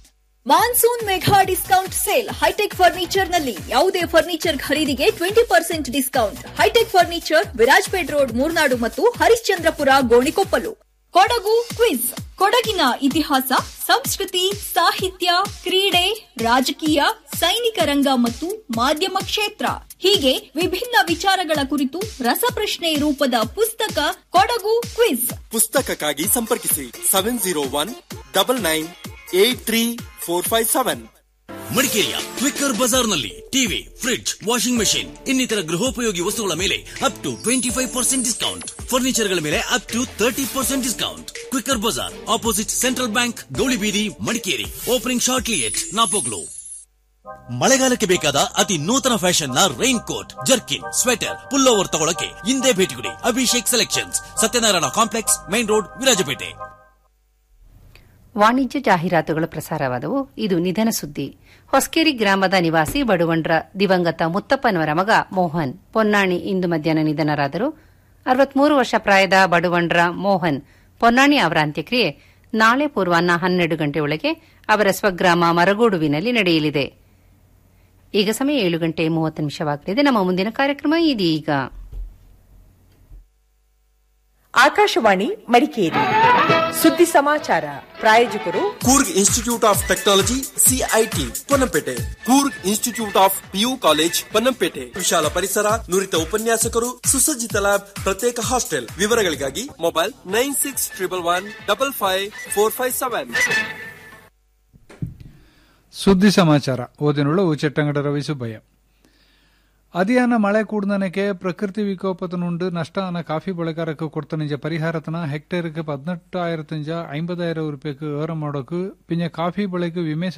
monsoon mega discount sale hitech furniture ನಲ್ಲಿ ಯಾವುದೇ ಫರ್ನಿಚರ್ ಖರೀದಿಗೆ twenty percent discount hitech furniture Virajpet road Murnad ಮತ್ತು ಹರಿಶ್ಚಂದ್ರಪುರ ಗೋಣಿಕೊಪ್ಪಲು ಕೊಡಗು ಕ್ವಿಜ್ ಕೊಡಗಿನ ಇತಿಹಾಸ ಸಂಸ್ಕೃತಿ ಸಾಹಿತ್ಯ ಕ್ರೀಡೆ ರಾಜಕೀಯ ಸೈನಿಕ ರಂಗ ಮತ್ತು ಮಾಧ್ಯಮ ಕ್ಷೇತ್ರ ಹೀಗೆ ವಿಭಿನ್ನ ವಿಚಾರಗಳ ಕುರಿತು ರಸಪ್ರಶ್ನೆ ರೂಪದ ಪುಸ್ತಕ ಕೊಡಗು ಕ್ವಿಜ್ ಪುಸ್ತಕಕ್ಕಾಗಿ ಸಂಪರ್ಕಿಸಿ seven zero one double nine eight three four five seven ಮಡಿಕೇರಿಯ ಕ್ವಿಕ್ಕರ್ ಬಜಾರ್ನಲ್ಲಿ ಟಿವಿ ಫ್ರಿಡ್ಜ್ ವಾಷಿಂಗ್ ಮೆಷಿನ್ ಇನ್ನಿತರ ಗೃಹೋಪಯೋಗಿ ವಸ್ತುಗಳ ಮೇಲೆ up to twenty five percent discount ಫರ್ನಿಚರ್ಗಳ ಮೇಲೆ up to thirty percent discount quicker Bazaar opposite central bank Gowlibeedi Madikeri opening shortly at Napoklu ಮಳೆಗಾಲಕ್ಕೆ ಬೇಕಾದ ಅತಿ ನೂತನ ಫ್ಯಾಷನ್ ನ raincoat jerkin sweater pullover ತಗೊಳಕ್ಕೆ ಹಿಂದೆ ಭೇಟಿ ಕೊಡಿ Abhishek selections Satyanarayana complex main road Virajpet ವಾಣಿಜ್ಯ ಜಾಹೀರಾತುಗಳು ಪ್ರಸಾರವಾದವು ಇದು ನಿಧನ ಸುದ್ದಿ ಹೊಸಕೇರಿ ಗ್ರಾಮದ ನಿವಾಸಿ ಬಡುವಂಡ್ರ ದಿವಂಗತ ಮುತ್ತಪ್ಪನವರ ಮಗ ಮೋಹನ್ ಪೊನ್ನಾಣಿ ಇಂದು ಮಧ್ಯಾಹ್ನ ನಿಧನರಾದರು ಅರವತ್ಮೂರು ವರ್ಷ ಪ್ರಾಯದ ಬಡವಂಡ್ರ ಮೋಹನ್ ಪೊನ್ನಾಣಿ ಅವರ ಅಂತ್ಯಕ್ರಿಯೆ ನಾಳೆ ಪೂರ್ವಾಹ್ನ ಹನ್ನೆರಡು ಗಂಟೆ ಒಳಗೆ ಅವರ ಸ್ವಗ್ರಾಮ ಮರಗೋಡುವಿನಲ್ಲಿ ನಡೆಯಲಿದೆ ಈಗ ಸಮಯ ಏಳು ಗಂಟೆ ಮೂವತ್ತು ನಿಮಿಷವಾಗಲಿದೆ ನಮ್ಮ ಮುಂದಿನ ಕಾರ್ಯಕ್ರಮ ಇದೀಗ ಆಕಾಶವಾಣಿ ಮಡಿಕೇರಿ ಸುದ್ದಿ ಸಮಾಚಾರ ಪ್ರಾಯೋಜಕರು Coorg institute of technology CIT Ponnampet Coorg institute of PU college Ponnampet ವಿಶಾಲ ಪರಿಸರ ನುರಿತ ಉಪನ್ಯಾಸಕರು ಸುಸಜ್ಜಿತ ಲ್ಯಾಬ್ ಪ್ರತ್ಯೇಕ ಹಾಸ್ಟೆಲ್ ವಿವರಗಳಿಗಾಗಿ mobile nine six triple one double five four five seven ಸುದ್ದಿ ಸಮಾಚಾರ ಓದಿನುಳ್ಳ ಉಚ್ಚಟ್ಟಂಗಡ ರವಿ ಸುಬ್ಬಯ್ಯ அதியான மழை கூடுதனಕ್ಕೆ ಪ್ರಕೃತಿ ವಿಕೋಪದನುಂಡು ನಷ್ಟಾನ ಕಾಫಿ ಬೆಳೆಗಾರಕ್ಕೆ ಕೊಡ್ತನಿಂಜ ಪರಿಹಾರತನ ಹೆಕ್ಟೇರ್ಗೆ ಪದಿನೆಟ್ಟಾಯಿರತ್ತಂಜ ಐಂಬದಾಯಿರ ರೂಪಾಯಿಗೆ ಏರ ಮಾಡೋಕು ಪಿಂಜ ಕಾಫಿ ಬೆಳೆಗೆ ವಿಮೆ